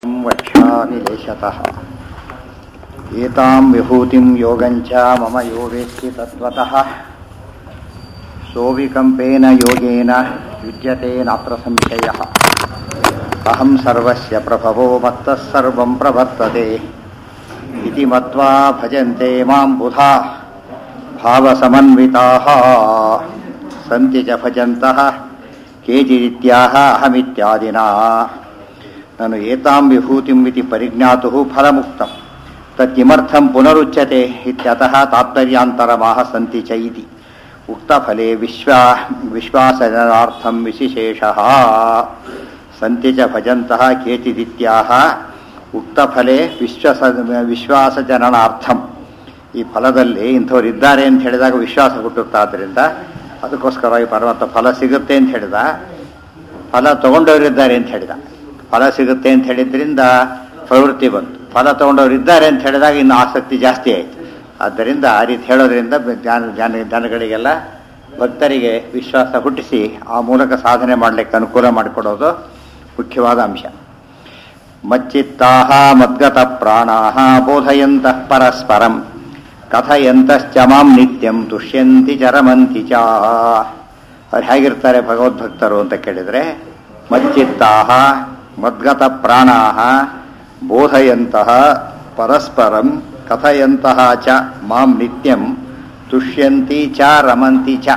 वक्ष्यामि लेशतः एतां विभूतिं योगञ्च मम यो वेत्ति तत्त्वतः सोऽविकम्पेन योगेन युज्यते नात्र संशयः अहं सर्वस्य प्रभवो मत्तः सर्वं प्रवर्तते इति मत्वा भजन्ते मां बुधा भावसमन्विताः सन्ति च भजन्तः केचिदित्याह अहमित्यादिना ನಾನು ಏತಾಂ ವಿಭೂತಿಂ ಇತಿ ಪರಿಜ್ಞಾತು ಫಲಮುಕ್ತಂ ತತ್ಕಿಮರ್ಥಂ ಪುನರುಚ್ಯತೆ ಇತ್ಯತಃ ತಾತ್ಪರ್ಯಾಂತರಮಾಹ ಸಂತಿ ಚ ಇತಿ ಉಕ್ತಫಲೆ ವಿಶ್ವಾ ವಿಶ್ವಾಸಜನಾರ್ಥಂ ವಿಶೇಷಃ ಸಂತಿ ಚ ಭಜಂತಃ ಕೇಚಿದಿತ್ಯಾಹ ಉಕ್ತಫಲೆ ವಿಶ್ವಾಸ ವಿಶ್ವಾಸಜನನಾರ್ಥಂ ಈ ಫಲದಲ್ಲಿ ಇಂಥವ್ರು ಇದ್ದಾರೆ ಅಂತ ಹೇಳಿದಾಗ ವಿಶ್ವಾಸ ಹುಟ್ಟುತ್ತಾದ್ದರಿಂದ ಅದಕ್ಕೋಸ್ಕರವಾಗಿ ಪರಮಾತ್ಮ ಫಲ ಸಿಗುತ್ತೆ ಅಂತ ಹೇಳಿದ ಫಲ ತಗೊಂಡವರಿದ್ದಾರೆ ಅಂತ ಹೇಳಿದ ಫಲ ಸಿಗುತ್ತೆ ಅಂತ ಹೇಳಿದ್ರಿಂದ ಪ್ರವೃತ್ತಿ ಬಂತು ಫಲ ತಗೊಂಡವ್ರು ಇದ್ದಾರೆ ಅಂತ ಹೇಳಿದಾಗ ಇನ್ನು ಆಸಕ್ತಿ ಜಾಸ್ತಿ ಆಯಿತು ಆದ್ದರಿಂದ ಆ ರೀತಿ ಹೇಳೋದ್ರಿಂದ ಜ್ಞಾನ ಜ್ಞಾನ ಜನಗಳಿಗೆಲ್ಲ ಭಕ್ತರಿಗೆ ವಿಶ್ವಾಸ ಹುಟ್ಟಿಸಿ ಆ ಮೂಲಕ ಸಾಧನೆ ಮಾಡಲಿಕ್ಕೆ ಅನುಕೂಲ ಮಾಡಿಕೊಡೋದು ಮುಖ್ಯವಾದ ಅಂಶ ಮಚ್ಚಿತ್ತಾಹ ಮದ್ಗತ ಪ್ರಾಣಾಹ ಬೋಧಯಂತಃ ಪರಸ್ಪರಂ ಕಥಯಂತಶ್ಚ ಮಾಂ ನಿತ್ಯಂ ತುಷ್ಯಂತಿ ಚರಮಂತಿ ಚ ಅವ್ರು ಹೇಗಿರ್ತಾರೆ ಭಗವದ್ಭಕ್ತರು ಅಂತ ಕೇಳಿದರೆ ಮಚ್ಚಿತ್ತಾಹ ಮದ್ಗತ ಪ್ರಾಣಾಹ ಬೋಧಯಂತಹ ಪರಸ್ಪರಂ ಕಥಯಂತಹ ಚ ಮಾಂ ನಿತ್ಯಂ ತುಷ್ಯಂತಿ ಚ ರಮಂತಿ ಚ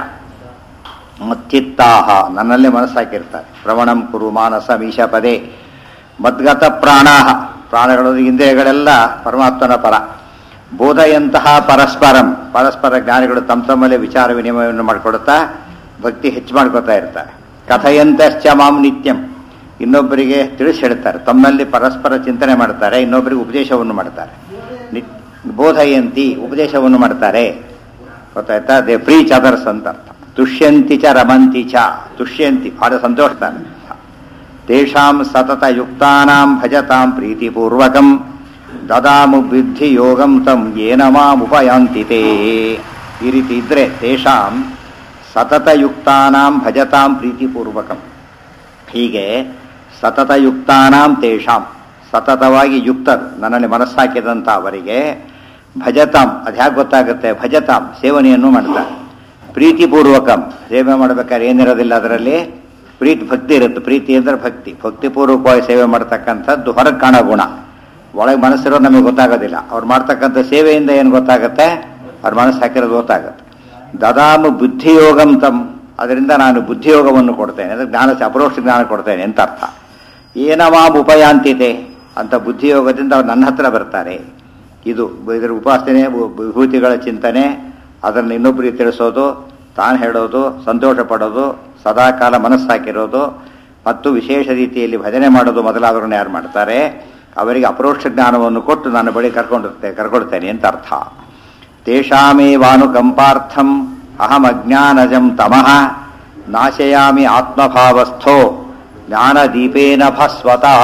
ಮಚ್ಚಿತ್ತಾಹ ನನ್ನಲ್ಲಿ ಮನಸ್ಸಾಕಿರ್ತಾರೆ ಪ್ರವಣಂ ಕುರು ಮಾನಸ ಮೀಶ ಪದೇ ಮದ್ಗತ ಪ್ರಾಣಾಹ ಪ್ರಾಣಗಳು ಇಂದ್ರಿಯಗಳೆಲ್ಲ ಪರಮಾತ್ಮನ ಪರ ಬೋಧಯಂತಹ ಪರಸ್ಪರಂ ಪರಸ್ಪರ ಜ್ಞಾನಿಗಳು ತಮ್ಮ ತಮ್ಮಲ್ಲೇ ವಿಚಾರ ವಿನಿಮಯವನ್ನು ಮಾಡಿಕೊಡುತ್ತಾ ಭಕ್ತಿ ಹೆಚ್ಚು ಮಾಡ್ಕೊತಾ ಇರ್ತಾರೆ ಕಥಯಂತಶ್ಚ ಮಾಂ ನಿತ್ಯಂ ಇನ್ನೊಬ್ಬರಿಗೆ ತಿಳಿಸಿ ಹೇಳ್ತಾರೆ ತಮ್ಮಲ್ಲಿ ಪರಸ್ಪರ ಚಿಂತನೆ ಮಾಡ್ತಾರೆ ಇನ್ನೊಬ್ಬರಿಗೆ ಉಪದೇಶವನ್ನು ಮಾಡ್ತಾರೆ ನಿತ್ ಬೋಧಯಂತಿ ಉಪದೇಶವನ್ನು ಮಾಡ್ತಾರೆ ಗೊತ್ತಾಯ್ತಾ ದೇ ಪ್ರೀಚ್ ಅದರ್ಸ್ ಅಂತ ಅರ್ಥ ತುಷ್ಯಂತಿ ಚ ರಮಂತಿ ಚ ತುಷ್ಯಂತಿ ಬಹಳ ಸಂತೋಷತಾನೆ ತೇಷಾಂ ಸತತ ಯುಕ್ತಾನಾಂ ಭಜತಾಂ ಪ್ರೀತಿಪೂರ್ವಕಂ ದದಾಮು ಬುದ್ಧಿ ಯೋಗಂ ತಂ ಏನ ಮಾಮುಪಯಾಂತಿತೆ ಈ ರೀತಿ ಇದ್ರೆ ತೇಷಾಂ ಸತತಯುಕ್ತಾನಾಂ ಭಜತಾಂ ಪ್ರೀತಿಪೂರ್ವಕಂ ಹೀಗೆ ಸತತಯುಕ್ತಾನಾಂ ತೇಷಾಂ ಸತತವಾಗಿ ಯುಕ್ತರು ನನ್ನಲ್ಲಿ ಮನಸ್ಸಾಕಿದಂಥ ಅವರಿಗೆ ಭಜತಾಂ ಅದು ಹೇಗೆ ಗೊತ್ತಾಗುತ್ತೆ ಭಜತಾಂ ಸೇವನೆಯನ್ನು ಮಾಡ್ತಾರೆ ಪ್ರೀತಿಪೂರ್ವಕಂ ಸೇವೆ ಮಾಡಬೇಕಾದ್ರೆ ಏನಿರೋದಿಲ್ಲ ಅದರಲ್ಲಿ ಪ್ರೀತಿ ಭಕ್ತಿ ಇರುತ್ತೆ ಪ್ರೀತಿ ಅಂದರೆ ಭಕ್ತಿ ಭಕ್ತಿಪೂರ್ವಕವಾಗಿ ಸೇವೆ ಮಾಡ್ತಕ್ಕಂಥದ್ದು ಹೊರಗೆ ಕಾಣೋ ಗುಣ ಒಳಗೆ ಮನಸ್ಸಿರೋ ನಮಗೆ ಗೊತ್ತಾಗೋದಿಲ್ಲ ಅವ್ರು ಮಾಡ್ತಕ್ಕಂಥ ಸೇವೆಯಿಂದ ಏನು ಗೊತ್ತಾಗುತ್ತೆ ಅವ್ರ ಮನಸ್ಸು ಹಾಕಿರೋದು ಗೊತ್ತಾಗುತ್ತೆ ದದಾಮು ಬುದ್ಧಿಯೋಗಂ ತಮ್ ಅದರಿಂದ ನಾನು ಬುದ್ಧಿಯೋಗವನ್ನು ಕೊಡ್ತೇನೆ ಅದಕ್ಕೆ ಜ್ಞಾನ ಅಪರೋಕ್ಷ ಜ್ಞಾನ ಕೊಡ್ತೇನೆ ಅಂತ ಅರ್ಥ ಏನವಾಮ್ ಉಪಯಾಂತಿತೆ ಅಂತ ಬುದ್ಧಿಯೋಗದಿಂದ ಅವ್ರು ನನ್ನ ಹತ್ರ ಬರ್ತಾರೆ ಇದು ಇದರ ಉಪಾಸನೆ ವಿಭೂತಿಗಳ ಚಿಂತನೆ ಅದನ್ನು ಇನ್ನೊಬ್ಬರಿಗೆ ತಿಳಿಸೋದು ತಾನು ಹೇಳೋದು ಸಂತೋಷ ಪಡೋದು ಸದಾಕಾಲ ಮನಸ್ಸಾಕಿರೋದು ಮತ್ತು ವಿಶೇಷ ರೀತಿಯಲ್ಲಿ ಭಜನೆ ಮಾಡೋದು ಮೊದಲಾದವ್ರನ್ನ ಯಾರು ಮಾಡ್ತಾರೆ ಅವರಿಗೆ ಅಪರೋಕ್ಷ ಜ್ಞಾನವನ್ನು ಕೊಟ್ಟು ನಾನು ಬಳಿ ಕರ್ಕೊಂಡಿರ್ತೇನೆ ಕರ್ಕೊಳ್ತೇನೆ ಅಂತ ಅರ್ಥ ತೇಷಾಮೇವಾನುಕಂಪಾರ್ಥಂ ಅಹಮಜ್ಞಾನಜಂ ತಮಃ ನಾಶಯಾಮಿ ಆತ್ಮಭಾವಸ್ಥೋ ಜ್ಞಾನದೀಪೇನ ಭಸ್ವತಃ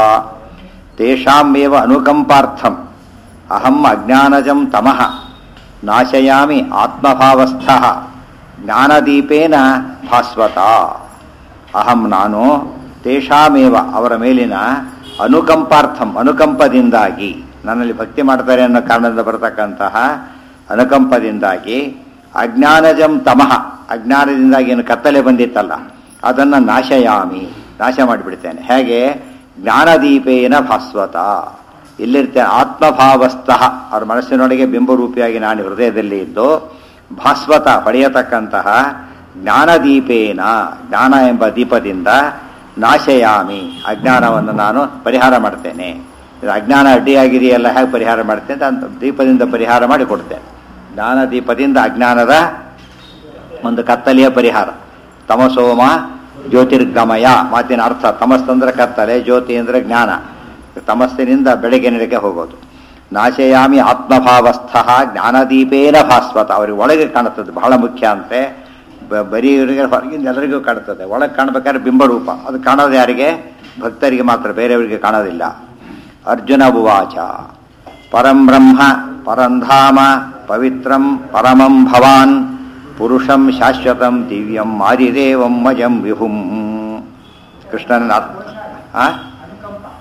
ತೇಷಾಮೇವ ಅನುಕಂಪಾರ್ಥಂ ಅಹಂ ಅಜ್ಞಾನಜಂ ತಮಃ ನಾಶಯಾಮಿ ಆತ್ಮಭಾವಸ್ಥ ಜ್ಞಾನದೀಪೇನ ಭಾಸ್ವತ ಅಹಂ ನಾನು ತೇಷಾಮೇವ ಅವರ ಮೇಲಿನ ಅನುಕಂಪಾರ್ಥಂ ಅನುಕಂಪದಿಂದಾಗಿ ನನ್ನಲ್ಲಿ ಭಕ್ತಿ ಮಾಡ್ತಾರೆ ಅನ್ನೋ ಕಾರಣದಿಂದ ಬರತಕ್ಕಂತಹ ಅನುಕಂಪದಿಂದಾಗಿ ಅಜ್ಞಾನಜಂ ತಮಃ ಅಜ್ಞಾನದಿಂದಾಗಿ ಏನು ಕತ್ತಲೆ ಬಂದಿತ್ತಲ್ಲ ಅದನ್ನು ನಾಶಯಾಮಿ ನಾಶ ಮಾಡಿಬಿಡ್ತೇನೆ ಹೇಗೆ ಜ್ಞಾನದೀಪೇನ ಭಾಸ್ವತ ಇಲ್ಲಿರ್ತೇನೆ ಆತ್ಮಭಾವಸ್ಥಃ ಅವ್ರ ಮನಸ್ಸಿನೊಳಗೆ ಬಿಂಬರೂಪಿಯಾಗಿ ನಾನು ಹೃದಯದಲ್ಲಿ ಇದ್ದು ಭಾಸ್ವತ ಪಡೆಯತಕ್ಕಂತಹ ಜ್ಞಾನದೀಪೇನ ಜ್ಞಾನ ಎಂಬ ದೀಪದಿಂದ ನಾಶಯಾಮಿ ಅಜ್ಞಾನವನ್ನು ನಾನು ಪರಿಹಾರ ಮಾಡ್ತೇನೆ ಇದು ಅಜ್ಞಾನ ಅಡ್ಡಿಯಾಗಿದೆಯಲ್ಲ ಹೇಗೆ ಪರಿಹಾರ ಮಾಡ್ತೇನೆ ಅಂತ ದೀಪದಿಂದ ಪರಿಹಾರ ಮಾಡಿ ಕೊಡ್ತೇನೆ ಜ್ಞಾನ ದೀಪದಿಂದ ಅಜ್ಞಾನದ ಒಂದು ಕತ್ತಲೆಯ ಪರಿಹಾರ ತಮಸೋಮ ಜ್ಯೋತಿರ್ಗಮಯ ಮಾತಿನ ಅರ್ಥ ತಮಸ್ತಂದ್ರೆ ಕತ್ತಲೆ ಜ್ಯೋತಿ ಅಂದರೆ ಜ್ಞಾನ ತಮಸ್ಸಿನಿಂದ ಬೆಳಗ್ಗೆ ನಡೆಗೆ ಹೋಗೋದು ನಾಶಯಾಮಿ ಆತ್ಮಭಾವಸ್ಥ ಜ್ಞಾನದೀಪೇನ ಭಾಸ್ವತ ಅವ್ರಿಗೆ ಒಳಗೆ ಕಾಣುತ್ತದೆ ಬಹಳ ಮುಖ್ಯ ಅಂತೆ ಬರೀ ಇವರಿಗೆ ಹೊರಗಿಂದ ಎಲ್ಲರಿಗೂ ಕಾಣುತ್ತದೆ ಒಳಗೆ ಕಾಣಬೇಕಾದ್ರೆ ಬಿಂಬರೂಪ ಅದು ಕಾಣೋದು ಯಾರಿಗೆ ಭಕ್ತರಿಗೆ ಮಾತ್ರ ಬೇರೆಯವರಿಗೆ ಕಾಣೋದಿಲ್ಲ ಅರ್ಜುನ ಉವಾಚ ಪರಂ ಬ್ರಹ್ಮ ಪರಂಧಾಮ ಪವಿತ್ರಂ ಪರಮಂ ಭವಾನ್ ಪುರುಷಂ ಶಾಶ್ವತಂ ದಿವ್ಯಂ ಆದಿದೇವಂ ಮಜಂ ವಿಹುಂ ಕೃಷ್ಣನ ಆ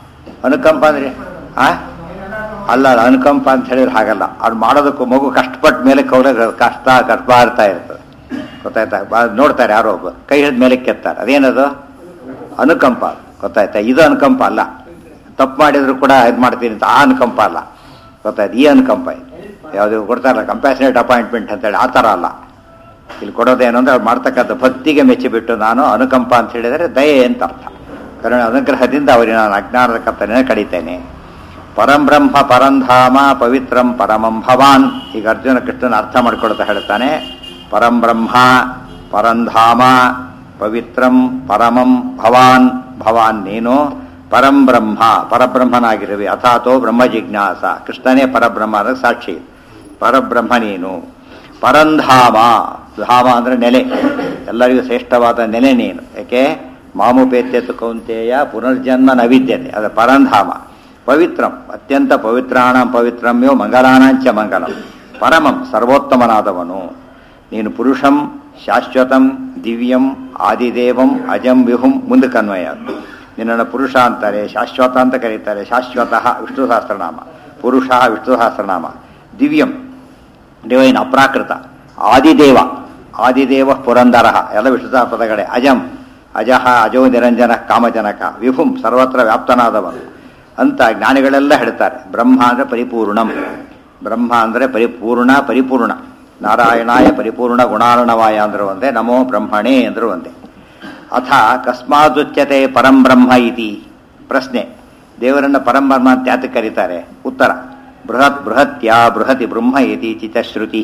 ಅನುಕಂಪ ಅಂದ್ರೆ ಆ ಅಲ್ಲ ಅಲ್ಲ, ಅನುಕಂಪ ಅಂತ ಹೇಳಿದ್ರೆ ಹಾಗಲ್ಲ ಅವ್ರು ಮಾಡೋದಕ್ಕೂ ಮಗು ಕಷ್ಟಪಟ್ಟ ಮೇಲೆ ಕೌಲ ಕಷ್ಟ ಕಷ್ಟ ಇರ್ತಾ ಇರ್ತದೆ ಗೊತ್ತಾಯ್ತಾ ಬಾ- ನೋಡ್ತಾರೆ ಯಾರೋ ಒಬ್ಬ ಕೈ ಹಿಡಿದ ಮೇಲೆ ಕೆತ್ತಾರೆ ಅದೇನದು ಅನುಕಂಪ ಗೊತ್ತಾಯ್ತಾ ಇದು ಅನುಕಂಪ ಅಲ್ಲ ತಪ್ಪು ಮಾಡಿದ್ರು ಕೂಡ ಇದು ಮಾಡ್ತೀನಿ ಅಂತ ಆ ಅನುಕಂಪ ಅಲ್ಲ ಗೊತ್ತಾಯ್ತು ಈ ಅನುಕಂಪ ಇದು ಯಾವುದು ಕೊಡ್ತಾರಲ್ಲ ಕಂಪ್ಯಾಷನೇಟ್ ಅಪಾಯಿಂಟ್ಮೆಂಟ್ ಅಂತೇಳಿ ಆ ಥರ ಅಲ್ಲ ಇಲ್ಲಿ ಕೊಡೋದೇನು ಅಂದ್ರೆ ಅವ್ರು ಮಾಡ್ತಕ್ಕಂಥ ಭಕ್ತಿಗೆ ಮೆಚ್ಚಿಬಿಟ್ಟು ನಾನು ಅನುಕಂಪ ಅಂತ ಹೇಳಿದರೆ ದಯೆ ಅಂತ ಅರ್ಥ ಕರುಣ ಅನುಗ್ರಹದಿಂದ ಅವರಿಗೆ ನಾನು ಅಜ್ಞಾನದ ಕತ್ತನೆ ಕಡಿತೇನೆ ಪರಂಬ್ರಹ್ಮ ಪರಂಧಾಮ ಪವಿತ್ರಂ ಪರಮಂ ಭವಾನ್ ಈಗ ಅರ್ಜುನ ಕೃಷ್ಣನ ಅರ್ಥ ಮಾಡ್ಕೊಳ್ತಾ ಹೇಳ್ತಾನೆ ಪರಂಬ್ರಹ್ಮ ಪರಂಧಾಮ ಪವಿತ್ರಂ ಪರಮಂ ಭವಾನ್ ಭವಾನ್ ನೀನು ಪರಂಬ್ರಹ್ಮ ಪರಬ್ರಹ್ಮನಾಗಿರುವೆ ಅಥಾತೋ ಬ್ರಹ್ಮ ಜಿಜ್ಞಾಸ ಕೃಷ್ಣನೇ ಪರಬ್ರಹ್ಮ ಅನ್ನೋದು ಸಾಕ್ಷಿ ಪರಬ್ರಹ್ಮ ನೀನು ಪರಂಧಾಮ ಧಾಮ ಅಂದ್ರೆ ನೆಲೆ ಎಲ್ಲರಿಗೂ ಶ್ರೇಷ್ಠವಾದ ನೆಲೆ ನೀನು ಯಾಕೆ ಮಾಮುಪೇತ್ಯತು ಕೌಂತೆಯ ಪುನರ್ಜನ್ಮ ನವಿದ್ಯತೆ ಅದು ಪರಂಧಾಮ ಪವಿತ್ರಂ ಅತ್ಯಂತ ಪವಿತ್ರಾಣ ಪವಿತ್ರಮ್ಯೋ ಮಂಗಲಾನಾಂಚ ಮಂಗಲಂ ಪರಮಂ ಸರ್ವೋತ್ತಮನಾದವನು ನೀನು ಪುರುಷಂ ಶಾಶ್ವತಂ ದಿವ್ಯಂ ಆದಿದೇವಂ ಅಜಂ ವಿಹುಂ ಮುಂದಕ್ಕನ್ವಯ ನಿನ್ನನ್ನು ಪುರುಷ ಅಂತಾರೆ ಶಾಶ್ವತ ಅಂತ ಕರೀತಾರೆ ಶಾಶ್ವತ ವಿಷ್ಣು ಸಹಸ್ರನಾಮ ಪುರುಷ ವಿಷ್ಣು ಸಹಸ್ರನಾಮ ದಿವ್ಯಂ ಡಿವೈನ್ ಅಪ್ರಾಕೃತ ಆದಿದೇವ ಆದಿದೇವ ಪುರಂದರ ಎಲ್ಲ ವಿಷ್ಣು ಪದಗಳೇ ಅಜಂ ಅಜಃ ಅಜೋ ನಿರಂಜನ ಕಾಮಜನಕ ವಿಭುಂ ಸರ್ವತ್ರ ವ್ಯಾಪ್ತನಾದವನು ಅಂತ ಜ್ಞಾನಿಗಳೆಲ್ಲ ಹೇಳ್ತಾರೆ ಬ್ರಹ್ಮ ಅಂದರೆ ಪರಿಪೂರ್ಣಂ ಬ್ರಹ್ಮ ಅಂದರೆ ಪರಿಪೂರ್ಣ ಪರಿಪೂರ್ಣ ನಾರಾಯಣಾಯ ಪರಿಪೂರ್ಣ ಗುಣಾರ್ಣವಾಯ ಅಂದ್ರು ಒಂದೇ ನಮೋ ಬ್ರಹ್ಮಣೇ ಅಂದ್ರು ಒಂದೇ ಅಥ ಕಸ್ಮಾದುಚ್ಯತೆ ಪರಂ ಬ್ರಹ್ಮ ಇತಿ ಪ್ರಶ್ನೆ ದೇವರನ್ನ ಪರಂ ಬ್ರಹ್ಮ ಅಂತ ಯಾತಕ್ಕೆ ಕರೀತಾರೆ ಉತ್ತರ ಬೃಹತ್ ಬೃಹತ್ಯ ಬೃಹತಿ ಬ್ರಹ್ಮ ಇತಿ ಚಿತಶ್ರುತಿ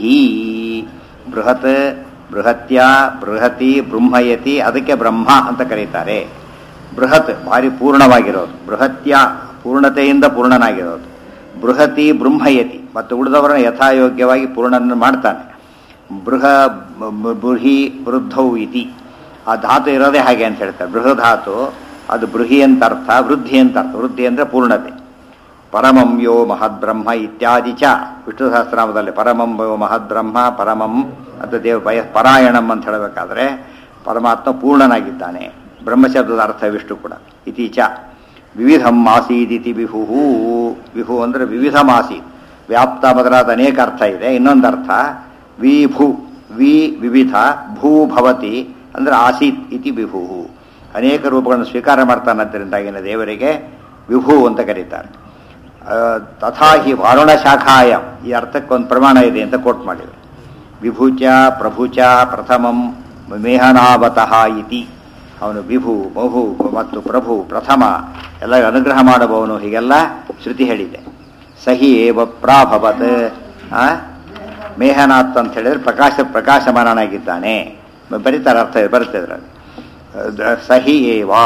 ಬೃಹತ್ ಬೃಹತ್ಯ ಬೃಹತಿ ಬ್ರಹ್ಮಯತಿ ಅದಕ್ಕೆ ಬ್ರಹ್ಮ ಅಂತ ಕರೀತಾರೆ ಬೃಹತ್ ಭಾರಿ ಪೂರ್ಣವಾಗಿರೋದು ಬೃಹತ್ಯ ಪೂರ್ಣತೆಯಿಂದ ಪೂರ್ಣನಾಗಿರೋದು ಬೃಹತಿ ಬ್ರಹ್ಮಯತಿ ಮತ್ತು ಉಳಿದವರನ್ನು ಯಥಾಯೋಗ್ಯವಾಗಿ ಪೂರ್ಣನ ಮಾಡ್ತಾನೆ ಬೃಹ ಬ- ಬೃಹಿ ವೃದ್ಧೌ ಇತಿ ಆ ಧಾತು ಇರೋದೇ ಹಾಗೆ ಅಂತ ಹೇಳ್ತಾರೆ ಬೃಹಧಾತು ಅದು ಬೃಹಿ ಅಂತ ಅರ್ಥ ವೃದ್ಧಿ ಅಂತ ಅರ್ಥ ವೃದ್ಧಿ ಅಂದರೆ ಪೂರ್ಣತೆ ಪರಮಂ ಯೋ ಮಹದ್ಬ್ರಹ್ಮ ಇತ್ಯಾದಿ ಚ ವಿಷ್ಣು ಸಹಸ್ರನಾಮದಲ್ಲಿ ಪರಮಂ ಯೋ ಮಹದ್ಬ್ರಹ್ಮ ಪರಮಂ ಅಂತ ದೇವ ಭಯ ಪರಾಯಣಂ ಅಂತ ಹೇಳಬೇಕಾದ್ರೆ ಪರಮಾತ್ಮ ಪೂರ್ಣನಾಗಿದ್ದಾನೆ ಬ್ರಹ್ಮಶಬ್ದದ ಅರ್ಥ ವಿಷ್ಣು ಕೂಡ ಇತೀಚ ವಿವಿಧಂ ಆಸೀದಿತಿ ವಿಹು ವಿಹು ಅಂದರೆ ವಿವಿಧ ಮಾಸಿ ವ್ಯಾಪ್ತ ಮೊದಲಾದ ಅನೇಕ ಅರ್ಥ ಇದೆ ಇನ್ನೊಂದು ಅರ್ಥ ವಿಭು ವಿ ವಿವಿಧ ಭೂ ಭವತಿ ಅಂದರೆ ಆಸೀತ್ ಇತಿ ವಿಭು ಅನೇಕ ರೂಪಗಳನ್ನು ಸ್ವೀಕಾರ ಮಾಡ್ತಾನದ್ದರಿಂದಾಗಿನ ದೇವರಿಗೆ ವಿಭು ಅಂತ ಕರೀತಾರೆ ಆ, ತಥಾ ಹಿ ವಾರುಣ ಶಾಖಾಯ ಈ ಅರ್ಥಕ್ಕೊಂದು ಪ್ರಮಾಣ ಇದೆ ಅಂತ ಕೋಟ್ ಮಾಡಿದೆ ವಿಭುಚ ಪ್ರಭುಚ ಪ್ರಥಮಂ ಮೇಹನಾವತಃ ಇತಿ ಅವನು ವಿಭು ಬಹು ಮತ್ತು ಪ್ರಭು ಪ್ರಥಮ ಎಲ್ಲ ಅನುಗ್ರಹ ಮಾಡಬವನು ಹೀಗೆಲ್ಲ ಶ್ರುತಿ ಹೇಳಿದೆ ಸಹಿ ಏವ ಪ್ರಾಭವತ್ ಆ? ಮೇಹನಾಥ್ ಅಂತ ಹೇಳಿದ್ರೆ ಪ್ರಕಾಶ ಪ್ರಕಾಶಮಾನನಾಗಿದ್ದಾನೆ ಬರೀತಾರೆ ಅರ್ಥ ಬರುತ್ತೆ ಇದರಲ್ಲಿ ಅಹ್, ಸಹಿ ಏವಾ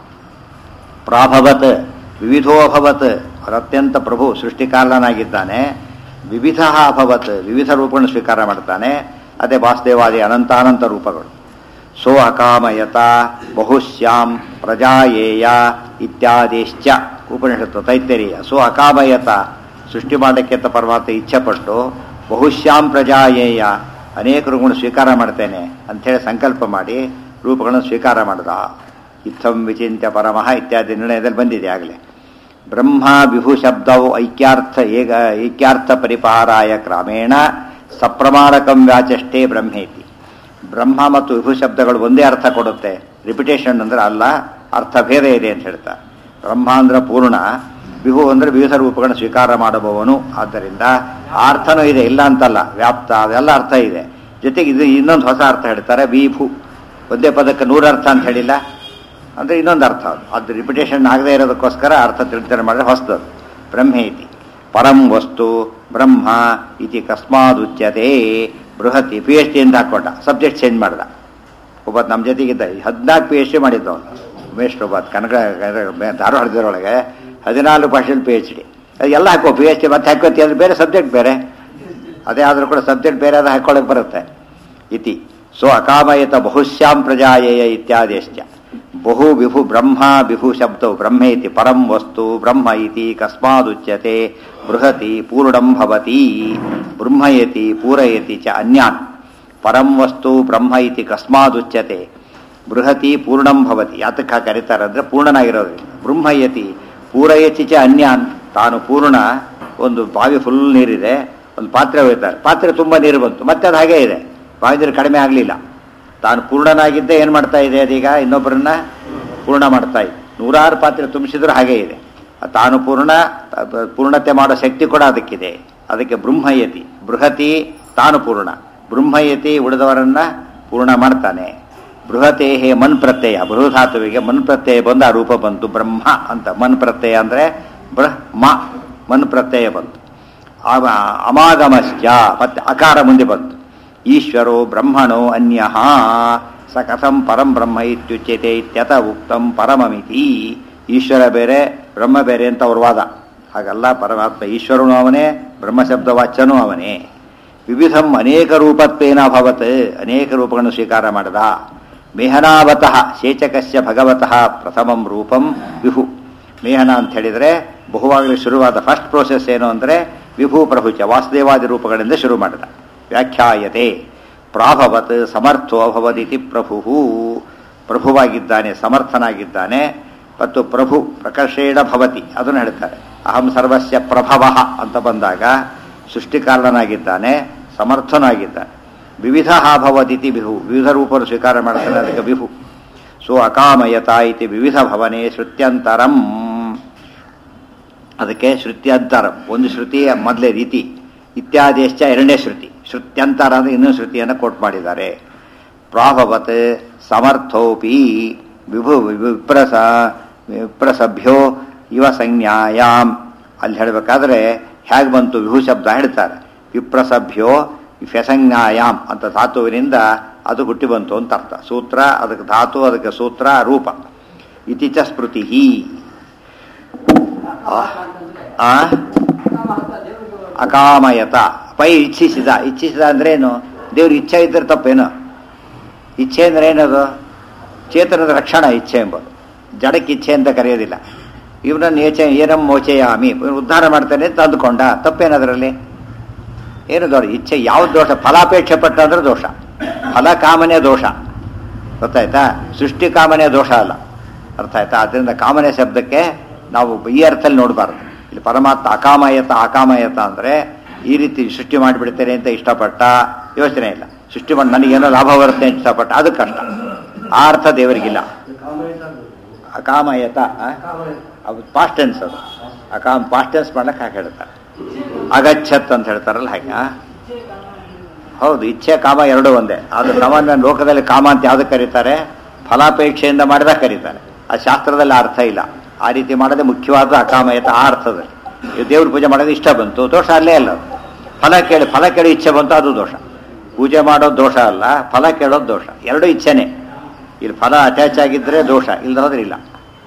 ಪ್ರಾಭವತ್ ವಿವಿಧೋಭವತ್ ಅತ್ಯಂತ ಪ್ರಭು ಸೃಷ್ಟಿಕಾಲನಾಗಿದ್ದಾನೆ ವಿವಿಧ ಅಭವತ್ ವಿವಿಧ ರೂಪಗಳನ್ನು ಸ್ವೀಕಾರ ಮಾಡ್ತಾನೆ ಅದೇ ವಾಸುದೇವಾದಿ ಅನಂತಾನಂತ ರೂಪಗಳು ಸೋ ಅಕಾಮಯತ ಬಹುಶ್ಯಾಂ ಪ್ರಜಾಯೇಯ ಇತ್ಯಾದಿಶ್ಚ ಉಪನಿಷತ್ತು ತೈತ್ತರೀಯ ಸೋ ಅಕಾಮಯತ ಸೃಷ್ಟಿ ಮಾಡಲಿಕ್ಕೆ ಅಂತ ಪರಮಾತ್ಮ ಇಚ್ಛೆಪಟ್ಟು ಬಹುಶ್ಯಾಂ ಪ್ರಜಾಯೇಯ ಅನೇಕ ರೂಪಗಳನ್ನು ಸ್ವೀಕಾರ ಮಾಡ್ತೇನೆ ಅಂಥೇಳಿ ಸಂಕಲ್ಪ ಮಾಡಿ ರೂಪಗಳನ್ನು ಸ್ವೀಕಾರ ಮಾಡಿದ ಇತ್ತಂ ವಿಚಿಂತ್ಯ ಪರಮಃ ಇತ್ಯಾದಿ ನಿರ್ಣಯದಲ್ಲಿ ಬಂದಿದೆ ಆಗಲೇ ಬ್ರಹ್ಮ ವಿಭು ಶಬ್ದವು ಐಕ್ಯಾರ್ಥ ಏಕ ಐಕ್ಯಾರ್ಥ ಪರಿಪಾರಾಯ ಕ್ರಮೇಣ ಸಪ್ರಮಾಣಕಂ ವ್ಯಾಚಷ್ಟೇ ಬ್ರಹ್ಮೇತಿ ಬ್ರಹ್ಮ ಮತ್ತು ವಿಭು ಶಬ್ದಗಳು ಒಂದೇ ಅರ್ಥ ಕೊಡುತ್ತೆ ರಿಪಿಟೇಷನ್ ಅಂದ್ರೆ ಅಲ್ಲ ಅರ್ಥ ಭೇದ ಇದೆ ಅಂತ ಹೇಳ್ತಾರೆ ಬ್ರಹ್ಮ ಅಂದ್ರೆ ಪೂರ್ಣ ವಿಭು ಅಂದ್ರೆ ವಿವಿಧ ರೂಪಗಳನ್ನು ಸ್ವೀಕಾರ ಮಾಡಬವನು ಆದ್ದರಿಂದ ಆ ಅರ್ಥನೂ ಇದೆ ಇಲ್ಲ ಅಂತಲ್ಲ ವ್ಯಾಪ್ತ ಅದೆಲ್ಲ ಅರ್ಥ ಇದೆ ಜೊತೆಗೆ ಇದು ಇನ್ನೊಂದು ಹೊಸ ಅರ್ಥ ಹೇಳ್ತಾರೆ ವಿಭು ಒಂದೇ ಪದಕ್ಕೆ ನೂರು ಅರ್ಥ ಅಂತ ಹೇಳಿಲ್ಲ ಅಂದ್ರೆ ಇನ್ನೊಂದು ಅರ್ಥ ಅದು ಅದು ರಿಪಿಟೇಷನ್ ಆಗದೆ ಇರೋದಕ್ಕೋಸ್ಕರ ಅರ್ಥ ತಿಳಿತಾರೆ ಮಾಡಿದ್ರೆ ಹೊಸದು ಬ್ರಹ್ಮೇತಿ ಪರಂ ವಸ್ತು ಬ್ರಹ್ಮ ಇತಿ ಕಸ್ಮಾದ್ ಉಚ್ಯತೆ ಬೃಹತಿ ಪಿ ಎಚ್ ಡಿ ಅಂತ ಹಾಕೊಂಡ ಸಬ್ಜೆಕ್ಟ್ ಚೇಂಜ್ ಮಾಡ್ದ ಒಬ್ಬ ನಮ್ಮ ಜೊತೆಗಿದ್ದ ಹದಿನಾಲ್ಕು ಪಿ ಎಚ್ ಡಿ ಮಾಡಿದ್ದ ಅವನು ಉಮೇಶ್ ಒಬ್ಬ ಕನಕ ಧಾರವಾಡದೊಳಗೆ ಹದಿನಾಲ್ಕು ಪರ್ಸೆಂಟ್ ಪಿ ಎಚ್ ಡಿ ಎಲ್ಲ ಹಾಕೋ ಪಿ ಎಚ್ ಡಿ ಮತ್ತೆ ಹಾಕೋತಿ ಅಂದ್ರೆ ಬೇರೆ ಸಬ್ಜೆಕ್ಟ್ ಬೇರೆ ಅದೇ ಆದರೂ ಕೂಡ ಸಬ್ಜೆಕ್ಟ್ ಬೇರೆ ಅದು ಹಾಕೊಳ್ಳೋಕೆ ಬರುತ್ತೆ ಇತಿ ಸೊ ಅಕಾಮಯತ ಬಹುಶ್ಯಾಂ ಪ್ರಜಾಯೇಯ ಇತ್ಯಾದಿಶ್ಚ ಬಹು ವಿಭು ಬ್ರಹ್ಮ ವಿಭು ಶಬ್ದವು ಬ್ರಹ್ಮೇತಿ ಪರಂ ವಸ್ತು ಬ್ರಹ್ಮ ಇತಿ ಕಸ್ಮಾದುಚ್ಯತೆ ಬೃಹತಿ ಪೂರ್ಣಂ ಭವತಿ ಬ್ರಹ್ಮಯತಿ ಪೂರಯತಿ ಚ ಅನ್ಯಾನ್ ಪರಂ ವಸ್ತು ಬ್ರಹ್ಮ ಇತಿ ಕಸ್ಮಾದುಚ್ಯತೆ ಬೃಹತಿ ಪೂರ್ಣಂ ಭವತಿ ಯಾತಕ್ಕ ಕರೀತಾರೆ ಅಂದ್ರೆ ಪೂರ್ಣನಾಗಿರೋದ್ರಿಂದ ಬ್ರಹ್ಮಯತಿ ಪೂರೈಚಿಚ ಅನ್ಯಾನ್ ತಾನು ಪೂರ್ಣ ಒಂದು ಬಾವಿ ಫುಲ್ ನೀರಿದೆ ಒಂದು ಪಾತ್ರೆ ಹೋಗ್ತಾರೆ ಪಾತ್ರೆ ತುಂಬ ನೀರು ಬಂತು ಮತ್ತೆ ಅದು ಹಾಗೇ ಇದೆ ಬಾವಿ ನೀರು ಕಡಿಮೆ ಆಗಲಿಲ್ಲ ತಾನು ಪೂರ್ಣನಾಗಿದ್ದೇ ಏನು ಮಾಡ್ತಾ ಇದೆ ಅದೀಗ ಇನ್ನೊಬ್ಬರನ್ನ ಪೂರ್ಣ ಮಾಡ್ತಾ ಇದೆ ನೂರಾರು ಪಾತ್ರೆ ತುಂಬಿಸಿದ್ರು ಹಾಗೇ ಇದೆ ತಾನು ಪೂರ್ಣ ತ- ಪೂರ್ಣತೆ ಮಾಡೋ ಶಕ್ತಿ ಕೂಡ ಅದಕ್ಕಿದೆ ಅದಕ್ಕೆ ಬ್ರಹ್ಮಯತಿ ಬೃಹತಿ ತಾನು ಪೂರ್ಣ ಬ್ರಹ್ಮಯತಿ ಉಳಿದವರನ್ನ ಪೂರ್ಣ ಮಾಡ್ತಾನೆ ಬೃಹತೇಹೇ ಮನ್ ಪ್ರತ್ಯಯ ಬೃಹಧಾತುವಿಗೆ ಮನ್ ಪ್ರತ್ಯಯ ಬಂದು ಆ ರೂಪ ಬಂತು ಬ್ರಹ್ಮ ಅಂತ ಮನ್ ಪ್ರತ್ಯಯ ಅಂದರೆ ಬ್ರಹ್ಮ ಮನ್ ಪ್ರತ್ಯಯ ಬಂತು ಆಮ- ಅಮಾಗಮಶ್ಚ ಮತ್ತೆ ಅಕಾರ ಮುಂದೆ ಬಂತು ಈಶ್ವರೋ ಬ್ರಹ್ಮಣೋ ಅನ್ಯ ಸ ಕಥಂ ಪರಂ ಬ್ರಹ್ಮ ಇತ್ಯುಚ್ಯತೆ ಇತ್ಯತ ಉಕ್ತಂ ಪರಮಮಿತಿ ಈಶ್ವರ ಬೇರೆ ಬ್ರಹ್ಮ ಬೇರೆ ಅಂತ ಅವ್ರ ವಾದ ಹಾಗಲ್ಲ ಪರಮಾತ್ಮ ಈಶ್ವರನು ಅವನೇ ಬ್ರಹ್ಮಶಬ್ದ ವಾಚ್ಯನೂ ಅವನೇ ವಿವಿಧಂ ಅನೇಕ ರೂಪತ್ವೇನ ಅಭವತ್ ಅನೇಕ ರೂಪಗಳನ್ನು ಸ್ವೀಕಾರ ಮಾಡಿದ ಮೇಹನಾವತಃ ಶೇಚಕಸ್ಯ ಭಗವತಃ ಪ್ರಥಮಂ ರೂಪಂ ವಿಹು ಮೇಹನ ಅಂತ ಹೇಳಿದರೆ ಬಹುವಾಗಲೇ ಶುರುವಾದ ಫಸ್ಟ್ ಪ್ರೋಸೆಸ್ ಏನು ಅಂದರೆ ವಿಭು ಪ್ರಭುಚ ವಾಸುದೇವಾದಿ ರೂಪಗಳಿಂದ ಶುರು ಮಾಡಿದ ವ್ಯಾಖ್ಯಾಯತೆ ಪ್ರಾಭವತ್ ಸಮರ್ಥೋ ಅಭವದಿತಿ ಪ್ರಭು ಪ್ರಭುವಾಗಿದ್ದಾನೆ ಸಮರ್ಥನಾಗಿದ್ದಾನೆ ಮತ್ತು ಪ್ರಭು ಪ್ರಕರ್ಷೇಣ ಭವತಿ ಅದನ್ನು ಹೇಳ್ತಾರೆ ಅಹಂ ಸರ್ವಸ್ಯ ಪ್ರಭವ ಅಂತ ಬಂದಾಗ ಸೃಷ್ಟಿಕಾರಣನಾಗಿದ್ದಾನೆ ಸಮರ್ಥನಾಗಿದ್ದಾನೆ ವಿವಿಧ ಭವದಿತಿ ಬಿಹು ವಿವಿಧ ರೂಪವನ್ನು ಸ್ವೀಕಾರ ಮಾಡ್ತಾನೆ ಅದಕ್ಕೆ ಬಿಹು ಸೊ ಅಕಾಮಯತ ಇತಿ ವಿವಿಧ ಭವನೆ ಶ್ರುತ್ಯಂತರಂ ಅದಕ್ಕೆ ಶ್ರುತ್ಯಂತರ ಒಂದು ಶ್ರುತಿಯ ಮೊದಲೇ ರೀತಿ ಇತ್ಯಾದಿಶ್ಚ ಎರಡನೇ ಶ್ರುತಿ ಶ್ರುತ್ಯಂತರ ಅಂದರೆ ಇನ್ನೊಂದು ಶ್ರುತಿಯನ್ನು ಕೋಟ್ ಮಾಡಿದ್ದಾರೆ ಪ್ರಾಭವತ್ ಸಮರ್ಥೋಪಿ ವಿಭು ವಿಪ್ರಸ ವಿಪ್ರಸಭ್ಯೋ ಇವ ಸಂಜ್ಞಾಯಾಮ್ ಅಲ್ಲಿ ಹೇಳಬೇಕಾದ್ರೆ ಹೇಗೆ ಬಂತು ವಿಭು ಶಬ್ದ ಹೇಳ್ತಾರೆ ವಿಪ್ರಸಭ್ಯೋ ವ್ಯಸಂಜ್ಞಾಯಾಮ್ ಅಂತ ಧಾತುವಿನಿಂದ ಅದು ಹುಟ್ಟಿ ಬಂತು ಅಂತ ಅರ್ಥ ಸೂತ್ರ ಅದಕ್ಕೆ ಧಾತು ಅದಕ್ಕೆ ಸೂತ್ರ ರೂಪ ಇತಿ ಚ ಸ್ಮೃತಿ ಆ ಅಕಾಮಯತ ಪೈ ಇಚ್ಛಿಸಿದ ಇಚ್ಛಿಸಿದ ಅಂದ್ರೆ ಏನು ದೇವ್ರ ಇಚ್ಛೆ ಇದ್ರೆ ತಪ್ಪೇನು ಇಚ್ಛೆ ಅಂದ್ರೆ ಏನದು ಚೇತನದ ರಕ್ಷಣಾ ಇಚ್ಛೆ ಎಂಬುದು ಜಡಕ್ಕೆ ಇಚ್ಛೆ ಅಂತ ಕರೆಯೋದಿಲ್ಲ ಇವನನ್ನು ಏಚೆ ಏನಂ ಮೋಚೆಯಾಮಿ ಇವ್ನು ಉದ್ಧಾರ ಮಾಡ್ತಾನೆ ಅಂತ ಅಂದುಕೊಂಡ ತಪ್ಪೇನದರಲ್ಲಿ ಏನು ದೋಷ ಇಚ್ಛೆ ಯಾವ ದೋಷ ಫಲಾಪೇಕ್ಷೆ ಪಟ್ಟ ಅಂದ್ರೆ ದೋಷ ಫಲ ಕಾಮನೆ ದೋಷ ಗೊತ್ತಾಯ್ತಾ ಸೃಷ್ಟಿ ಕಾಮನೆ ದೋಷ ಅಲ್ಲ ಅರ್ಥ ಆಯ್ತಾ ಅದರಿಂದ ಕಾಮನೆ ಶಬ್ದಕ್ಕೆ ನಾವು ಈ ಅರ್ಥದಲ್ಲಿ ನೋಡಬಾರ್ದು ಇಲ್ಲಿ ಪರಮಾತ್ಮ ಅಕಾಮಯತ ಅಕಾಮಯತ ಅಂದರೆ ಈ ರೀತಿ ಸೃಷ್ಟಿ ಮಾಡಿಬಿಡ್ತೇನೆ ಅಂತ ಇಷ್ಟಪಟ್ಟ ಯೋಚನೆ ಇಲ್ಲ ಸೃಷ್ಟಿ ಮಾಡಿ ನನಗೇನೋ ಲಾಭ ಬರುತ್ತೆ ಅಂತ ಇಷ್ಟಪಟ್ಟ ಅದು ಕಷ್ಟ ಆ ಅರ್ಥ ದೇವರಿಗಿಲ್ಲ ಅಕಾಮಯತ ಆ? ಅದು ಪಾಸ್ಟ್ ಟೆನ್ಸ್ ಅದು ಅಕಾಮ್ ಪಾಸ್ಟ್ ಟೆನ್ಸ್ ಮಾಡ್ಲಿಕ್ಕೆ ಹಾಗೆ ಹೇಳ್ತಾರೆ ಅಗಚ್ಚತ್ ಅಂತ ಹೇಳ್ತಾರಲ್ಲ ಹಾಗೆ ಆ? ಹೌದು ಇಚ್ಛೆ ಕಾಮ ಎರಡೂ ಒಂದೇ ಅದು ಸಾಮಾನ್ಯ ಲೋಕದಲ್ಲಿ ಕಾಮ ಅಂತ ಯಾವ್ದಕ್ಕೆ ಕರೀತಾರೆ ಫಲಾಪೇಕ್ಷೆಯಿಂದ ಮಾಡಿದಾಗ ಕರೀತಾರೆ ಆ ಶಾಸ್ತ್ರದಲ್ಲಿ ಆ ಅರ್ಥ ಇಲ್ಲ ಆ ರೀತಿ ಮಾಡೋದೇ ಮುಖ್ಯವಾದ ಅಕಾಮಯತ ಆ ಅರ್ಥದಲ್ಲಿ ಇವ್ ದೇವ್ರ ಪೂಜೆ ಮಾಡೋದು ಇಷ್ಟ ಬಂತು ದೋಷ ಅಲ್ಲೇ ಅಲ್ಲ ಅದು. ಫಲ ಕೇಳಿ ಫಲ ಕೇಳಿ ಇಚ್ಛೆ ಬಂತು ಅದು ದೋಷ ಪೂಜೆ ಮಾಡೋದು ದೋಷ ಅಲ್ಲ ಫಲ ಕೇಳೋದು ದೋಷ ಎರಡೂ ಇಚ್ಛೆನೆ ಇಲ್ಲಿ ಫಲ ಅಟ್ಯಾಚ್ ಆಗಿದ್ರೆ ದೋಷ ಇಲ್ಲದ ಹೋದ್ರೆ ಇಲ್ಲ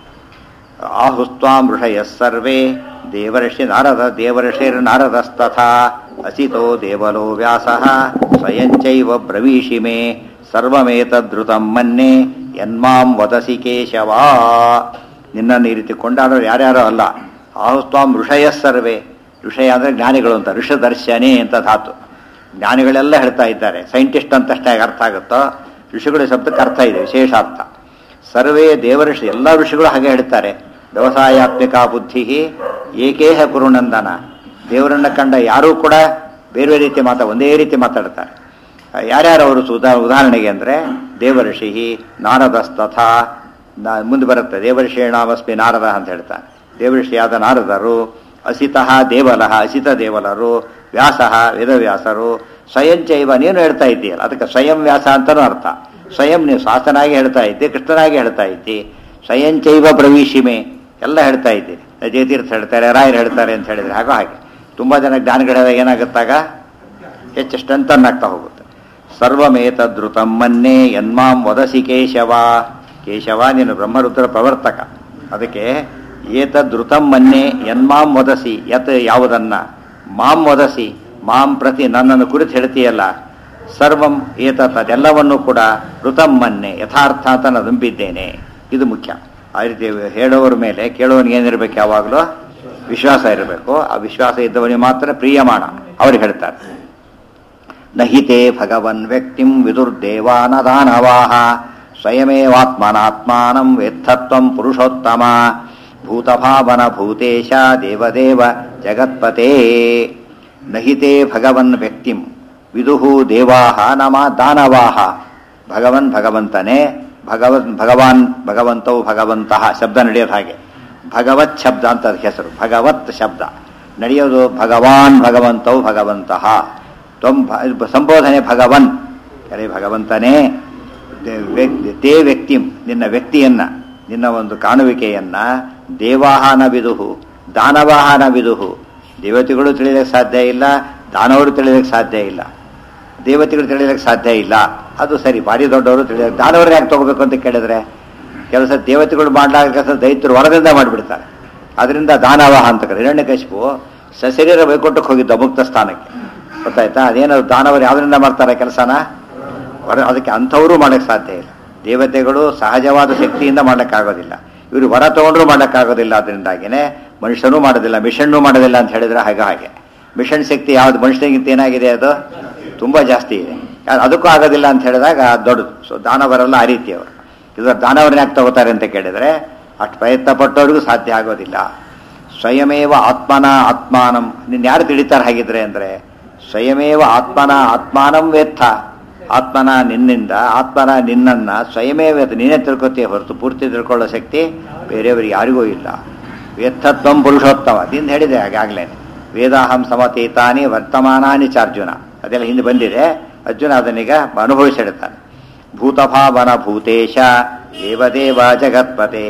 ಆಹುಸ್ವಾಂ ಋಷಯ ಸರ್ವೇ ದೇವರ್ಷಿ ನಾರದ ದೇವರ್ಷಿರ್ ನಾರದಸ್ತಥಾ ಅಸಿತೋ ದೇವಲೋ ವ್ಯಾಸಃ ಸ್ವಯಂಚೈವ ಬ್ರವೀಷಿ ಮೇ ಸರ್ವಮೇತದ್ರುತಂ ಮನ್ನೆ ಯನ್ಮಾಂ ವದಸಿ ಕೇಶವ ನಿನ್ನನ್ನು ಈ ರೀತಿ ಕೊಂಡಾಡೋರು ಯಾರ್ಯಾರೋ ಅಲ್ಲ ಆಹುಸ್ವಾಂ ಋಷಯ ಸರ್ವೇ ಋಷಯ ಅಂದರೆ ಜ್ಞಾನಿಗಳು ಅಂತ ಋಷದರ್ಶನೇ ಅಂತ ಧಾತು ಜ್ಞಾನಿಗಳೆಲ್ಲ ಹೇಳ್ತಾ ಇದ್ದಾರೆ ಸೈಂಟಿಸ್ಟ್ ಅಂತಷ್ಟೇ ಅರ್ಥ ಆಗುತ್ತೋ ಋಷಿಗಳ ಶಬ್ದಕ್ಕೆ ಅರ್ಥ ಇದೆ ವಿಶೇಷ ಅರ್ಥ ಸರ್ವೇ ದೇವಋಷಿ ಎಲ್ಲ ಋಷಿಗಳು ಹಾಗೆ ಹೇಳ್ತಾರೆ ವ್ಯವಸಾಯಾತ್ಮಿಕ ಬುದ್ಧಿ ಏಕೇಹ ಕುರುನಂದನ ದೇವರನ್ನ ಕಂಡ ಯಾರೂ ಕೂಡ ಬೇರೆ ಬೇರೆ ರೀತಿ ಮಾತಾ ಒಂದೇ ರೀತಿ ಮಾತಾಡ್ತಾರೆ ಯಾರ್ಯಾರು ಅವರು ಉದಾ ಉದಾಹರಣೆಗೆ ಅಂದರೆ ದೇವಋಷಿ ನಾರದಸ್ತಥಾ ನಾ ಮುಂದೆ ಬರುತ್ತೆ ದೇವಋಷೇಣಾಮಸ್ಮಿ ನಾರದ ಅಂತ ಹೇಳ್ತಾರೆ ದೇವಋಷಿಯಾದ ನಾರದರು ಅಸಿತಃ ದೇವಲಃ ಅಸಿತ ದೇವಲರು ವ್ಯಾಸಃ ವೇದವ್ಯಾಸರು ಸ್ವಯಂಚೈವ ನೀನು ಹೇಳ್ತಾ ಇದ್ದೀಯಲ್ಲ ಅದಕ್ಕೆ ಸ್ವಯಂ ವ್ಯಾಸ ಅಂತನೂ ಅರ್ಥ ಸ್ವಯಂ ನೀವು ಶಾಸನಾಗಿ ಹೇಳ್ತಾ ಇದ್ದೆ ಕೃಷ್ಣನಾಗಿ ಹೇಳ್ತಾ ಇದ್ದಿ ಸ್ವಯಂಚೈವ ಪ್ರವೀಶಿಮೆ ಎಲ್ಲ ಹೇಳ್ತಾ ಇದ್ದೀರಿ ಜಯತೀರ್ಥ ಹೇಳ್ತಾರೆ ರಾಯರು ಹೇಳ್ತಾರೆ ಅಂತ ಹೇಳಿದ್ರೆ ಹಾಗೋ ಹಾಗೆ ತುಂಬ ಜನ ಜ್ಞಾನಿಗಳ ಏನಾಗುತ್ತಾಗ ಹೆಚ್ಚು ಸ್ಟ್ರೆಂತನ್ ಆಗ್ತಾ ಹೋಗುತ್ತೆ ಸರ್ವಮೇತದ್ರುತಂ ಮನ್ನೆ ಯನ್ಮಾಂ ವದಸಿ ಕೇಶವ ಕೇಶವ ನೀನು ಬ್ರಹ್ಮರುದ್ರ ಪ್ರವರ್ತಕ ಅದಕ್ಕೆ ಏತದ್ರುತಂ ಮನ್ನೆ ಯನ್ಮಾಂ ವದಸಿ ಯತ್ ಯಾವುದನ್ನ ಮಾಂ ವದಸಿ ಮಾಂ ಪ್ರತಿ ನನ್ನನ್ನು ಕುರಿತು ಹೇಳ್ತೀಯಲ್ಲ ಸರ್ವಂ ಏತತ್ ಅದೆಲ್ಲವನ್ನೂ ಕೂಡ ಋತಂ ಮನ್ನೆ ಯಥಾರ್ಥ ಅಂತ ನಾನು ನಂಬಿದ್ದೇನೆ ಇದು ಮುಖ್ಯ ಆ ರೀತಿ ಹೇಳೋರ ಮೇಲೆ ಕೇಳೋನಿಗೆ ಏನಿರಬೇಕು ಯಾವಾಗಲೂ ವಿಶ್ವಾಸ ಇರಬೇಕು ಆ ವಿಶ್ವಾಸ ಇದ್ದವನಿಗೆ ಮಾತ್ರ ಪ್ರಿಯಮಾಣ ಅವ್ರಿಗೆ ಹೇಳ್ತಾರೆ ನಹಿತೆ ಭಗವನ್ ವ್ಯಕ್ತಿಂ ವಿದುರ್ದೇವಾನ ದಾನವಾಹ ಸ್ವಯಮೇವಾತ್ಮನಾತ್ಮಾನಂ ವೇತ್ತತ್ವಂ ಪುರುಷೋತ್ತಮ ಭೂತಭಾವನ ಭೂತೇಶ ದೇವದೇವ ಜಗತ್ಪತೆ ನಹಿತೆ ಭಗವನ್ ವ್ಯಕ್ತಿಂ ವಿದುಹು ದೇವಾಹ ನಮ ದಾನವಾಹ ಭಗವನ್ ಭಗವಂತನೇ ಭಗವನ್ ಭಗವಾನ್ ಭಗವಂತವು ಭಗವಂತಹ ಶಬ್ದ ನಡೆಯೋದು ಹಾಗೆ ಭಗವತ್ ಶಬ್ದ ಅಂತ ಅದಕ್ಕೆ ಹೆಸರು ಭಗವತ್ ಶಬ್ದ ನಡೆಯೋದು ಭಗವಾನ್ ಭಗವಂತವು ಭಗವಂತಹ ತ್ವಂ ಭ- ಸಂಬೋಧನೆ ಭಗವನ್ ಅರೆ ಭಗವಂತನೇ ದೇ- ವ್ಯ- ತೇ ವ್ಯಕ್ತಿ ನಿನ್ನ ವ್ಯಕ್ತಿಯನ್ನ ನಿನ್ನ ಒಂದು ಕಾಣುವಿಕೆಯನ್ನ ದೇವಾಹನ ವಿದುಹು ದಾನವಾಹನ ವಿದುಹು ದೇವತೆಗಳು ತಿಳಿಯಲಿಕ್ಕೆ ಸಾಧ್ಯ ಇಲ್ಲ ದಾನವರು ತಿಳಿಯಲಿಕ್ಕೆ ಸಾಧ್ಯ ಇಲ್ಲ ದೇವತೆಗಳು ತಿಳಿಯಲಿಕ್ಕೆ ಸಾಧ್ಯ ಇಲ್ಲ ಅದು ಸರಿ ಭಾರಿ ದೊಡ್ಡವರು ತಿಳಿಯಲಿಕ್ಕೆ ದಾನವರು ಯಾಕೆ ತಗೋಬೇಕು ಅಂತ ಕೇಳಿದ್ರೆ ಕೆಲಸ ದೇವತೆಗಳು ಮಾಡಲಾಗ ಕೆಲಸ ದೈತ್ಯರು ಹೊರದಿಂದ ಮಾಡಿಬಿಡ್ತಾರೆ ಅದರಿಂದ ದಾನವಾಹ ಅಂತ ಕರೆ ಹಿರಣ್ಯಕಶಿಪು ಸಶರೀರ ವೈಕುಂಠಕ್ಕೆ ಹೋಗಿದ್ದ ಮುಕ್ತ ಸ್ಥಾನಕ್ಕೆ ಗೊತ್ತಾಯ್ತಾ ಅದೇನೋ ದಾನವರು ಯಾವ್ದರಿಂದ ಮಾಡ್ತಾರೆ ಕೆಲಸನ ಹೊರ ಅದಕ್ಕೆ ಅಂಥವರು ಮಾಡಕ್ಕೆ ಸಾಧ್ಯ ಇಲ್ಲ ದೇವತೆಗಳು ಸಹಜವಾದ ಶಕ್ತಿಯಿಂದ ಮಾಡಕ್ಕಾಗೋದಿಲ್ಲ ಇವರು ಹೊರ ತಗೊಂಡ್ರು ಮಾಡಕ್ಕಾಗೋದಿಲ್ಲ ಅದರಿಂದಾಗಿನೇ ಮನುಷ್ಯನೂ ಮಾಡೋದಿಲ್ಲ ಮಿಷನ್ನೂ ಮಾಡೋದಿಲ್ಲ ಅಂತ ಹೇಳಿದ್ರೆ ಹಾಗೆ ಹಾಗೆ ಮಿಷನ್ ಶಕ್ತಿ ಯಾವ್ದು ಮನುಷ್ಯನಿಗಿಂತ ಏನಾಗಿದೆ ಅದು ತುಂಬಾ ಜಾಸ್ತಿ ಇದೆ ಯಾ- ಅದಕ್ಕೂ ಆಗೋದಿಲ್ಲ ಅಂತ ಹೇಳಿದಾಗ ದೊಡ್ಡದು ಸೊ ದಾನವರೆಲ್ಲ ಆ ರೀತಿ ಅವರು ಇದ್ರ ದಾನವರನ್ನ ಯಾಕೆ ತಗೋತಾರೆ ಅಂತ ಕೇಳಿದ್ರೆ ಅಷ್ಟು ಪ್ರಯತ್ನ ಪಟ್ಟವ್ರಿಗೂ ಸಾಧ್ಯ ಆಗೋದಿಲ್ಲ ಸ್ವಯಮೇವ ಆತ್ಮನ ಆತ್ಮಾನಂ ನಿನ್ನ ಯಾರು ತಿಳಿತಾರೆ ಹಾಗಿದ್ರೆ ಅಂದ್ರೆ ಸ್ವಯಮೇವ ಆತ್ಮನ ಆತ್ಮಾನಂ ವೇತ್ತ ಆತ್ಮನ ನಿನ್ನಿಂದ ಆತ್ಮನ ನಿನ್ನನ್ನ ಸ್ವಯಮೇವ ವೇತ್ತ. ನೀನೇ ತಿಳ್ಕೊತೀಯ ಹೊರತು ಪೂರ್ತಿ ತಿಳ್ಕೊಳ್ಳೋ ಶಕ್ತಿ ಬೇರೆಯವರಿಗೆ ಯಾರಿಗೂ ಇಲ್ಲ ವೇತ್ತತ್ವಂ ಪುರುಷೋತ್ತಮ ಅದಿಂದ ಹೇಳಿದೆ ಹಾಗಾಗ್ಲೇ ವೇದಾಹಂ ಸಮತೀತಾನಿ ವರ್ತಮಾನಾನಿ ಚಾರ್ಜುನ ಅದೆಲ್ಲ ಹಿಂದೆ ಬಂದಿದೆ ಅರ್ಜುನ ಅದನ್ನೀಗ ಅನುಭವಿಸಿಡ್ತಾನೆ ಭೂತಭಾವನ ಭೂತೇಶ ದೇವದೇವ ಜಗತ್ಪತೆ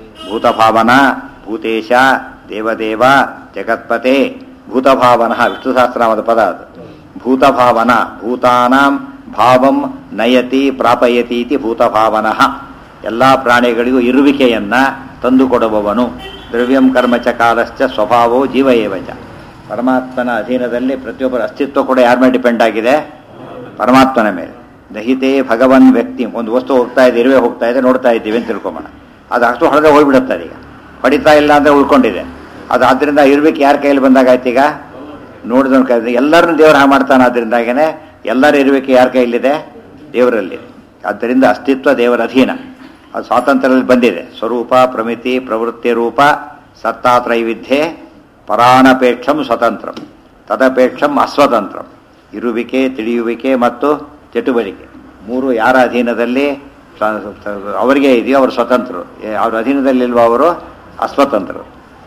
ಭೂತಭಾವನ ಭೂತೇಶ ದೇವದೇವ ಜಗತ್ಪತೆ ಭೂತಭಾವನ ವಿಷ್ಣು ಸಹಸ್ರನಾಮದ ಪದ ಅದು ಭೂತಭಾವನ ಭೂತಾನಾಂ ಭಾವಂ ನಯತಿ ಪ್ರಾಪಯತಿ ಇತಿ ಭೂತಭಾವನಃ ಎಲ್ಲ ಪ್ರಾಣಿಗಳಿಗೂ ಇರುವಿಕೆಯನ್ನ ತಂದುಕೊಡುವವನು ದ್ರವ್ಯಂ ಕರ್ಮ ಚ ಕಾಲಶ್ಚ ಸ್ವಭಾವೋ ಜೀವ ಏವ ಚ ಪರಮಾತ್ಮನ ಅಧೀನದಲ್ಲಿ ಪ್ರತಿಯೊಬ್ಬರ ಅಸ್ತಿತ್ವ ಕೂಡ ಯಾರ ಮೇಲೆ ಡಿಪೆಂಡ್ ಆಗಿದೆ ಪರಮಾತ್ಮನ ಮೇಲೆ ದಹಿತೆ ಭಗವನ್ ವ್ಯಕ್ತಿ ಒಂದು ವಸ್ತು ಹೋಗ್ತಾ ಇದೆ ಇರುವೆ ಹೋಗ್ತಾ ಇದೆ ನೋಡ್ತಾ ಇದ್ದೀವಿ ಅಂತ ತಿಳ್ಕೊಂಬೋಣ ಅದು ಅಷ್ಟು ಹೊಡೆದ್ರೆ ಹೋಗ್ಬಿಡುತ್ತೆ ಅದೀಗ ಹೊಡಿತಾ ಇಲ್ಲ ಅಂದ್ರೆ ಉಳ್ಕೊಂಡಿದೆ ಅದು ಆದ್ರಿಂದ ಇರ್ಬೇಕು ಯಾರ ಕೈಯಲ್ಲಿ ಬಂದಾಗಾಯ್ತು ಈಗ ನೋಡಿದವನ ಕೈ ಎಲ್ಲರನ್ನು ದೇವರ ಹಾಗೆ ಮಾಡ್ತಾನೆ ಆದ್ರಿಂದಾಗೇನೆ ಎಲ್ಲರ ಇರುವಿಕೆ ಯಾರ ಕೈಯಲ್ಲಿದೆ ದೇವರಲ್ಲಿ ಆದ್ದರಿಂದ ಅಸ್ತಿತ್ವ ದೇವರ ಅಧೀನ ಅದು ಸ್ವಾತಂತ್ರ್ಯದಲ್ಲಿ ಬಂದಿದೆ ಸ್ವರೂಪ ಪ್ರಮಿತಿ ಪ್ರವೃತ್ತಿ ರೂಪ ಸತ್ತಾತ್ರೈವಿಧ್ಯೆ ಪರಾಣಪೇಕ್ಷಂ ಸ್ವತಂತ್ರಂ ತದಪೇಕ್ಷಂ ಅಸ್ವತಂತ್ರಂ ಇರುವಿಕೆ ತಿಳಿಯುವಿಕೆ ಮತ್ತು ಚಟುವಟಿಕೆ ಮೂರು ಯಾರ ಅಧೀನದಲ್ಲಿ ಸ- ಸ- ಅವರಿಗೆ ಇದೆಯೋ ಅವರು ಸ್ವತಂತ್ರರು ಏ- ಅವ್ರ ಅಧೀನದಲ್ಲಿಲ್ವ ಅವರು ಅಸ್ವತಂತ್ರರು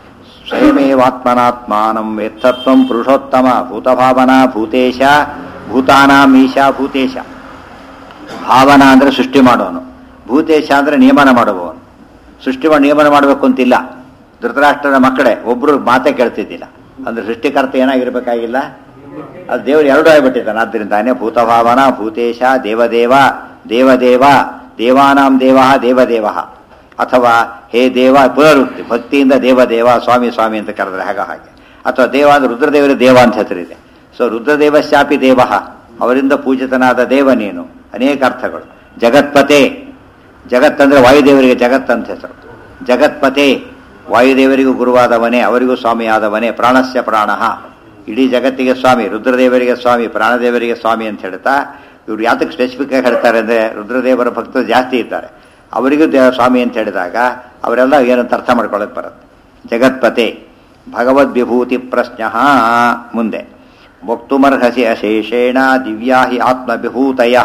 ಸ್ವಯಮೇವಾತ್ಮನಾತ್ಮಾನಂ ವೇತ್ತತ್ವಂ ಪುರುಷೋತ್ತಮ ಭೂತಭಾವನಾ ಭೂತೇಶ ಭೂತಾನಾಂ ಈಶಾ ಭೂತೇಶ ಭಾವನಾ ಅಂದ್ರೆ ಸೃಷ್ಟಿ ಮಾಡೋನು ಭೂತೇಶ ಅಂದ್ರೆ ನಿಯಮನ ಮಾಡುವವನು ಸೃಷ್ಟಿ ಮಾಡಿ ನಿಯಮನ ಮಾಡಬೇಕು ಅಂತಿಲ್ಲ ಧೃತರಾಷ್ಟ್ರನ ಮಕ್ಕಳೇ ಒಬ್ರು ಮಾತೇ ಕೇಳ್ತಿದ್ದಿಲ್ಲ ಅಂದ್ರೆ ಸೃಷ್ಟಿಕರ್ತ ಏನಾಗಿರ್ಬೇಕಾಗಿಲ್ಲ ಅದು ದೇವರು ಎರಡು ಆಗಿಬಿಟ್ಟಿದ್ದಾನೆ ಆದ್ದರಿಂದಾನೆ ಭೂತಭಾವನ ಭೂತೇಶ ದೇವದೇವ ದೇವದೇವ ದೇವಾನಾಂ ದೇವ ದೇವದೇವ ಅಥವಾ ಹೇ ದೇವ ಪುನರುಕ್ತಿ ಭಕ್ತಿಯಿಂದ ದೇವದೇವ ಸ್ವಾಮಿ ಸ್ವಾಮಿ ಅಂತ ಕರೆದ್ರೆ ಹಾಗ ಹಾಗೆ ಅಥವಾ ದೇವ ಅಂದ್ರೆ ರುದ್ರದೇವರ ದೇವ ಅಂತ ಹೆಸರಿದೆ ಸೊ ರುದ್ರದೇವ ಶಾಪಿ ದೇವ ಅವರಿಂದ ಪೂಜಿತನಾದ ದೇವ ನೀನು ಅನೇಕ ಅರ್ಥಗಳು ಜಗತ್ಪತೆ ಜಗತ್ತಂದ್ರೆ ವಾಯುದೇವರಿಗೆ ಜಗತ್ ಅಂತ ಹೆಸರು ಜಗತ್ಪತೆ ವಾಯುದೇವರಿಗೂ ಗುರುವಾದವನೇ ಅವರಿಗೂ ಸ್ವಾಮಿಯಾದವನೇ ಪ್ರಾಣಸ್ಯ ಪ್ರಾಣ ಇಡೀ ಜಗತ್ತಿಗೆ ಸ್ವಾಮಿ ರುದ್ರದೇವರಿಗೆ ಸ್ವಾಮಿ ಪ್ರಾಣದೇವರಿಗೆ ಸ್ವಾಮಿ ಅಂತ ಹೇಳ್ತಾ ಇವ್ರು ಯಾತಕ್ಕೆ ಸ್ಪೆಸಿಫಿಕ್ ಆಗಿ ಹೇಳ್ತಾರೆ ಅಂದ್ರೆ ರುದ್ರದೇವರ ಭಕ್ತರು ಜಾಸ್ತಿ ಇದ್ದಾರೆ ಅವರಿಗೂ ದೇವ ಸ್ವಾಮಿ ಅಂತ ಹೇಳಿದಾಗ ಅವರೆಲ್ಲ ಏನಂತ ಅರ್ಥ ಮಾಡ್ಕೊಳ್ಳೋಕೆ ಬರುತ್ತೆ ಜಗತ್ಪತೆ ಭಗವದ್ವಿಭೂತಿ ಪ್ರಶ್ನ ಮುಂದೆ ವಕ್ತುಮರ್ಹಸಿ ಅಶೇಷೇಣ ದಿವ್ಯಾ ಹಿ ಆತ್ಮವಿಭೂತಯ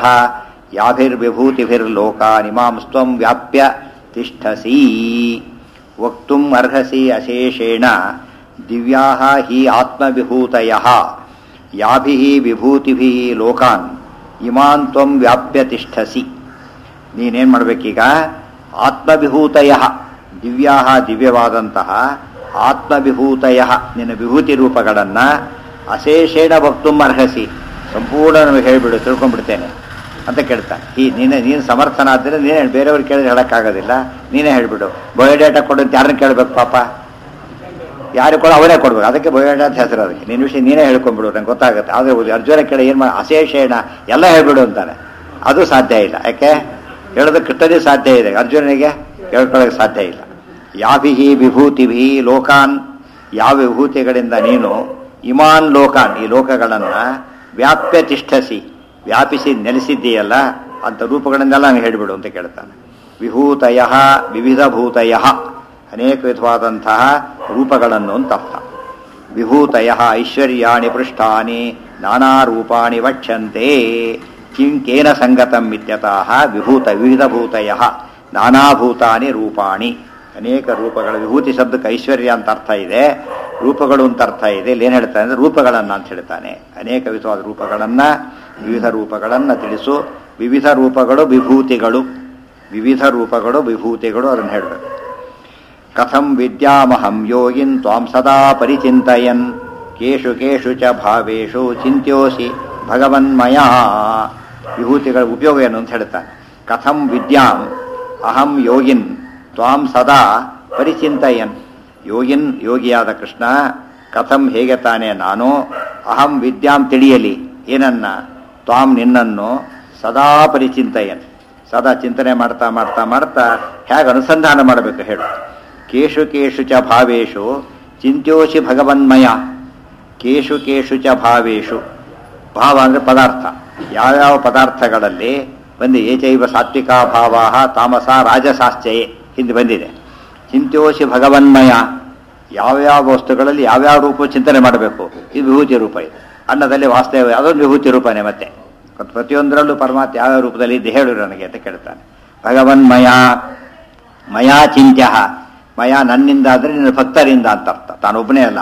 ಯಾಭಿರ್ವಿಭೂತಿಭಿರ್ಲೋಕಾನಿಮಾಂ ಸ್ವಂ ವ್ಯಾಪ್ಯ ತಿಷ್ಠಸಿ ವಕ್ತುಂ ಅರ್ಹಸಿ ಅಶೇಷೇಣ ದಿವ್ಯಾ ಹಿ ಆತ್ಮವಿಭೂತಯ ಯಾಭಿ ವಿಭೂತಿಭಿ ಲೋಕಾನ್ ಇಮಾನ್ ತ್ವಂ ವ್ಯಾಪ್ಯ ತಿಷ್ಠಸಿ ನೀನೇನ್ ಮಾಡ್ಬೇಕೀಗ ಆತ್ಮವಿಭೂತಯ ದಿವ್ಯಾ ದಿವ್ಯವಾದಂತಹ ಆತ್ಮವಿಭೂತಯ ನಿನ್ನ ವಿಭೂತಿ ರೂಪಗಳನ್ನ ಅಶೇಷೇಣ ಭಕ್ತು ಅರ್ಹಸಿ ಸಂಪೂರ್ಣ ನಮಗೆ ಹೇಳಿಬಿಡು ತಿಳ್ಕೊಂಡ್ಬಿಡ್ತೇನೆ ಅಂತ ಕೇಳ್ತಾನೆ ಈ ನೀನೆ ನೀನು ಸಮರ್ಥನಾದ್ರೆ ನೀನೇ ಹೇಳು. ಬೇರೆಯವ್ರು ಕೇಳಿದ್ರೆ ಹೇಳಕ್ಕಾಗೋದಿಲ್ಲ ನೀನೇ ಹೇಳ್ಬಿಡು ಬಯೋಡೇಟಾ ಕೊಡು ಅಂತ ಯಾರನ್ನ ಕೇಳ್ಬೇಕು ಪಾಪ ಯಾರು ಕೂಡ ಅವರೇ ಕೊಡ್ಬೇಕು ಅದಕ್ಕೆ ಬಯೋಡೇಟಾ ಅಂತ ಹೆಸರು ಅದಕ್ಕೆ ನಿನ್ನ ವಿಷಯ ನೀನೇ ಹೇಳ್ಕೊಂಡ್ಬಿಡು ನಂಗೆ ಗೊತ್ತಾಗುತ್ತೆ ಆದ್ರೆ ಅರ್ಜುನ ಕೇಳಿ ಏನು ಮಾಡಿ ಅಶೇಷೇಣ ಎಲ್ಲ ಹೇಳ್ಬಿಡು ಅಂತಾನೆ ಅದು ಸಾಧ್ಯ ಇಲ್ಲ ಯಾಕೆ ಹೇಳೋದು ಕೃಷ್ಣನಿಗೆ ಸಾಧ್ಯ ಇದೆ ಅರ್ಜುನನಿಗೆ ಹೇಳ್ಕೊಳ್ಳೋಕೆ ಸಾಧ್ಯ ಇಲ್ಲ ಯಾಭಿಹಿ ವಿಭೂತಿಭಿ ಲೋಕಾನ್ ಯಾವ ವಿಭೂತಿಗಳಿಂದ ನೀನು ಇಮಾನ್ ಲೋಕಾನ್ ಈ ಲೋಕಗಳನ್ನ ವ್ಯಾಪ್ಯ ತಿಷ್ಠಸಿ ವ್ಯಾಪಿಸಿ ನೆಲೆಸಿದ್ದೀಯಲ್ಲ ಅಂತ ರೂಪಗಳನ್ನೆಲ್ಲ ನಾನು ಹೇಳಿಬಿಡು ಅಂತ ಕೇಳ್ತಾನೆ ವಿಭೂತಯ ವಿವಿಧ ಭೂತಯ ಅನೇಕ ವಿಧವಾದಂತಹ ರೂಪಗಳನ್ನು ಅಂತ ಅರ್ಥ ವಿಭೂತಯ ಐಶ್ವರ್ಯಾಣಿ ಪೃಷ್ಠಾನಿ ನಾನಾ ರೂಪಾಣಿ ವಕ್ಷಂತೆ ಕಿಂ ಕೇನ ಸಂಗತಂ ಇತ್ಯತಃ ವಿಭೂತ ವಿವಿಧ ಭೂತಯ ನಾನಾಭೂತಾನಿ ರೂಪಾಣಿ ಅನೇಕ ರೂಪಗಳ ವಿಭೂತಿ ಶಬ್ದಕ್ಕೆ ಐಶ್ವರ್ಯ ಅಂತ ಅರ್ಥ ಇದೆ ರೂಪಗಳು ಅಂತ ಅರ್ಥ ಇದೆ ಇಲ್ಲಿ ಏನು ಹೇಳ್ತಾನೆ ಅಂದರೆ ರೂಪಗಳನ್ನು ಅಂತ ಹೇಳ್ತಾನೆ ಅನೇಕ ವಿಧವಾದ ರೂಪಗಳನ್ನು ವಿವಿಧ ರೂಪಗಳನ್ನು ತಿಳಿಸು ವಿವಿಧ ರೂಪಗಳು ವಿಭೂತಿಗಳು ವಿವಿಧ ರೂಪಗಳು ವಿಭೂತಿಗಳು ಅದನ್ನು ಹೇಳಬೇಕು ಕಥಂ ವಿದ್ಯಾಮಹಂ ಯೋಗಿನ್ ತ್ವಾಂ ಸದಾ ಪರಿಚಿಂತಯನ್ ಕೇಶು ಕೇಶು ಚ ಭಾವೇಶು ಚಿಂತ್ಯೋಸಿ ಭಗವನ್ಮಯ ವಿಭೂತಿಗಳ ಉಪಯೋಗ ಏನು ಅಂತ ಹೇಳ್ತಾನೆ ಕಥಂ ವಿದ್ಯಾಂ ಅಹಂ ಯೋಗಿನ್ ತ್ವಾಂ ಸದಾ ಪರಿಚಿಂತಯನ್ ಯೋಗಿನ್ ಯೋಗಿಯಾದ ಕೃಷ್ಣ ಕಥಂ ಹೇಗೆ ತಾನೇ ನಾನು ಅಹಂ ವಿದ್ಯಾಂ ತಿಳಿಯಲಿ ಏನನ್ನ ತ್ವಾಂ ನಿನ್ನನ್ನು ಸದಾ ಪರಿಚಿಂತಯನ್ ಸದಾ ಚಿಂತನೆ ಮಾಡ್ತಾ ಮಾಡ್ತಾ ಮಾಡ್ತಾ ಹೇಗೆ ಅನುಸಂಧಾನ ಮಾಡಬೇಕು ಹೇಳು ಕೇಶು ಕೇಶು ಚ ಭಾವೇಶು ಚಿಂತ್ಯೋಷಿ ಭಗವನ್ಮಯ ಕೇಶು ಕೇಶು ಚ ಭಾವೇಶು ಭಾವ ಅಂದರೆ ಪದಾರ್ಥ ಯಾವ್ಯಾವ ಪದಾರ್ಥಗಳಲ್ಲಿ ಬಂದು ಏಚೈವ ಸಾತ್ವಿಕಾ ಭಾವ ತಾಮಸ ರಾಜಸಾಶ್ಚಯೇ ಹಿಂದೆ ಬಂದಿದೆ ಚಿಂತ್ಯೋಷಿ ಭಗವನ್ಮಯ ಯಾವ್ಯಾವ ವಸ್ತುಗಳಲ್ಲಿ ಯಾವ್ಯಾವ ರೂಪ ಚಿಂತನೆ ಮಾಡಬೇಕು ಇದು ವಿಭೂತಿ ರೂಪ ಇದು ಅನ್ನದಲ್ಲಿ ವಾಸ್ತವ ಅದೊಂದು ವಿಭೂತಿ ರೂಪನೇ ಮತ್ತೆ ಮತ್ತು ಪ್ರತಿಯೊಂದರಲ್ಲೂ ಪರಮಾತ್ಮ ಯಾವ್ಯಾವ ರೂಪದಲ್ಲಿ ಇದೆ ಹೇಳು ನನಗೆ ಅಂತ ಕೇಳ್ತಾನೆ ಭಗವನ್ಮಯ ಮಯಾ ಚಿಂತ್ಯ ಮಯ ನನ್ನಿಂದ ಅಂದರೆ ನಿನ್ನ ಭಕ್ತರಿಂದ ಅಂತ ಅರ್ಥ ತಾನೊಬ್ಬನೇ ಅಲ್ಲ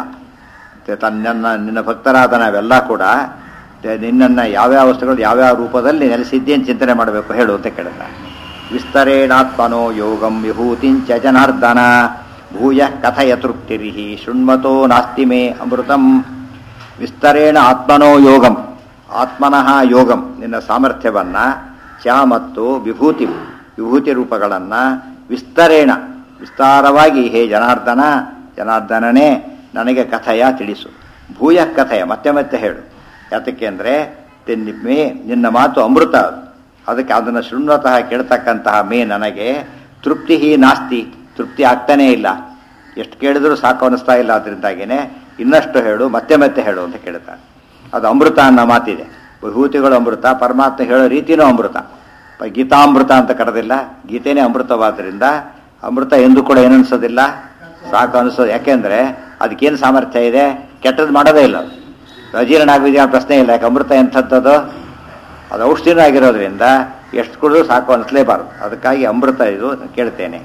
ತನ್ನ ನಿನ್ನ ಭಕ್ತರಾದ ನಾವೆಲ್ಲ ಕೂಡ ನಿನ್ನನ್ನು ಯಾವ್ಯಾವ ವಸ್ತುಗಳು ಯಾವ್ಯಾವ ರೂಪದಲ್ಲಿ ನೆಲೆಸಿದ್ದೆ ಅಂತ ಚಿಂತನೆ ಮಾಡಬೇಕು ಹೇಳು ಅಂತ ಕೇಳ್ತಾನೆ ವಿಸ್ತರೇಣಾತ್ಮನೋ ಯೋಗಂ ವಿಭೂತಿಂಚ ಜನಾರ್ದನ ಭೂಯ ಕಥಯ ತೃಪ್ತಿರಿಹಿ ಶೃಣ್ಮತೋ ನಾಸ್ತಿ ಮೇ ಅಮೃತಂ ವಿಸ್ತರೇಣ ಆತ್ಮನೋ ಯೋಗಂ ಆತ್ಮನಃ ಯೋಗಂ ನಿನ್ನ ಸಾಮರ್ಥ್ಯವನ್ನ ಚ ಮತ್ತು ವಿಭೂತಿ ವಿಭೂತಿ ರೂಪಗಳನ್ನು ವಿಸ್ತರೇಣ ವಿಸ್ತಾರವಾಗಿ ಹೇ ಜನಾರ್ದನ ಜನಾರ್ದನನೇ ನನಗೆ ಕಥೆಯ ತಿಳಿಸು ಭೂಯ ಕಥೆಯ ಮತ್ತೆ ಮತ್ತೆ ಹೇಳು ಯಾತಕ್ಕೆ ಅಂದರೆ ಮೇ ನಿನ್ನ ಮಾತು ಅಮೃತ ಅದು ಅದಕ್ಕೆ ಅದನ್ನು ಶೃಣ್ವತಃ ಕೇಳ್ತಕ್ಕಂತಹ ಮೇ ನನಗೆ ತೃಪ್ತಿ ನಾಸ್ತಿ ತೃಪ್ತಿ ಆಗ್ತಾನೇ ಇಲ್ಲ ಎಷ್ಟು ಕೇಳಿದರೂ ಸಾಕು ಅನ್ನಿಸ್ತಾ ಇಲ್ಲ ಅದರಿಂದಾಗಿನೇ ಇನ್ನಷ್ಟು ಹೇಳು ಮತ್ತೆ ಮತ್ತೆ ಹೇಳು ಅಂತ ಕೇಳ್ತಾನೆ ಅದು ಅಮೃತ ಅನ್ನೋ ಮಾತಿದೆ ವಿಭೂತಿಗಳು ಅಮೃತ ಪರಮಾತ್ಮ ಹೇಳೋ ರೀತಿನೂ ಅಮೃತ ಗೀತಾಮೃತ ಅಂತ ಕರೆದಿಲ್ಲ ಗೀತೆನೇ ಅಮೃತವಾದ್ರಿಂದ ಅಮೃತ ಎಂದು ಕೂಡ ಏನನ್ಸೋದಿಲ್ಲ ಸಾಕು ಅನಿಸೋದು ಯಾಕೆಂದರೆ ಅದಕ್ಕೇನು ಸಾಮರ್ಥ್ಯ ಇದೆ ಕೆಟ್ಟದ್ದು ಮಾಡೋದೇ ಇಲ್ಲ ಅಜೀರ್ಣ ಆಗಿದೆಯಾ ಪ್ರಶ್ನೆ ಇಲ್ಲ ಯಾಕೆ ಅಮೃತ ಎಂಥದ್ದು ಅದು ಔಷಧಿನೂ ಆಗಿರೋದ್ರಿಂದ ಎಷ್ಟು ಕುಡಿದ್ರು ಸಾಕು ಅನಿಸ್ಲೇಬಾರ್ದು ಅದಕ್ಕಾಗಿ ಅಮೃತ ಇದು ಕೇಳ್ತೇನೆ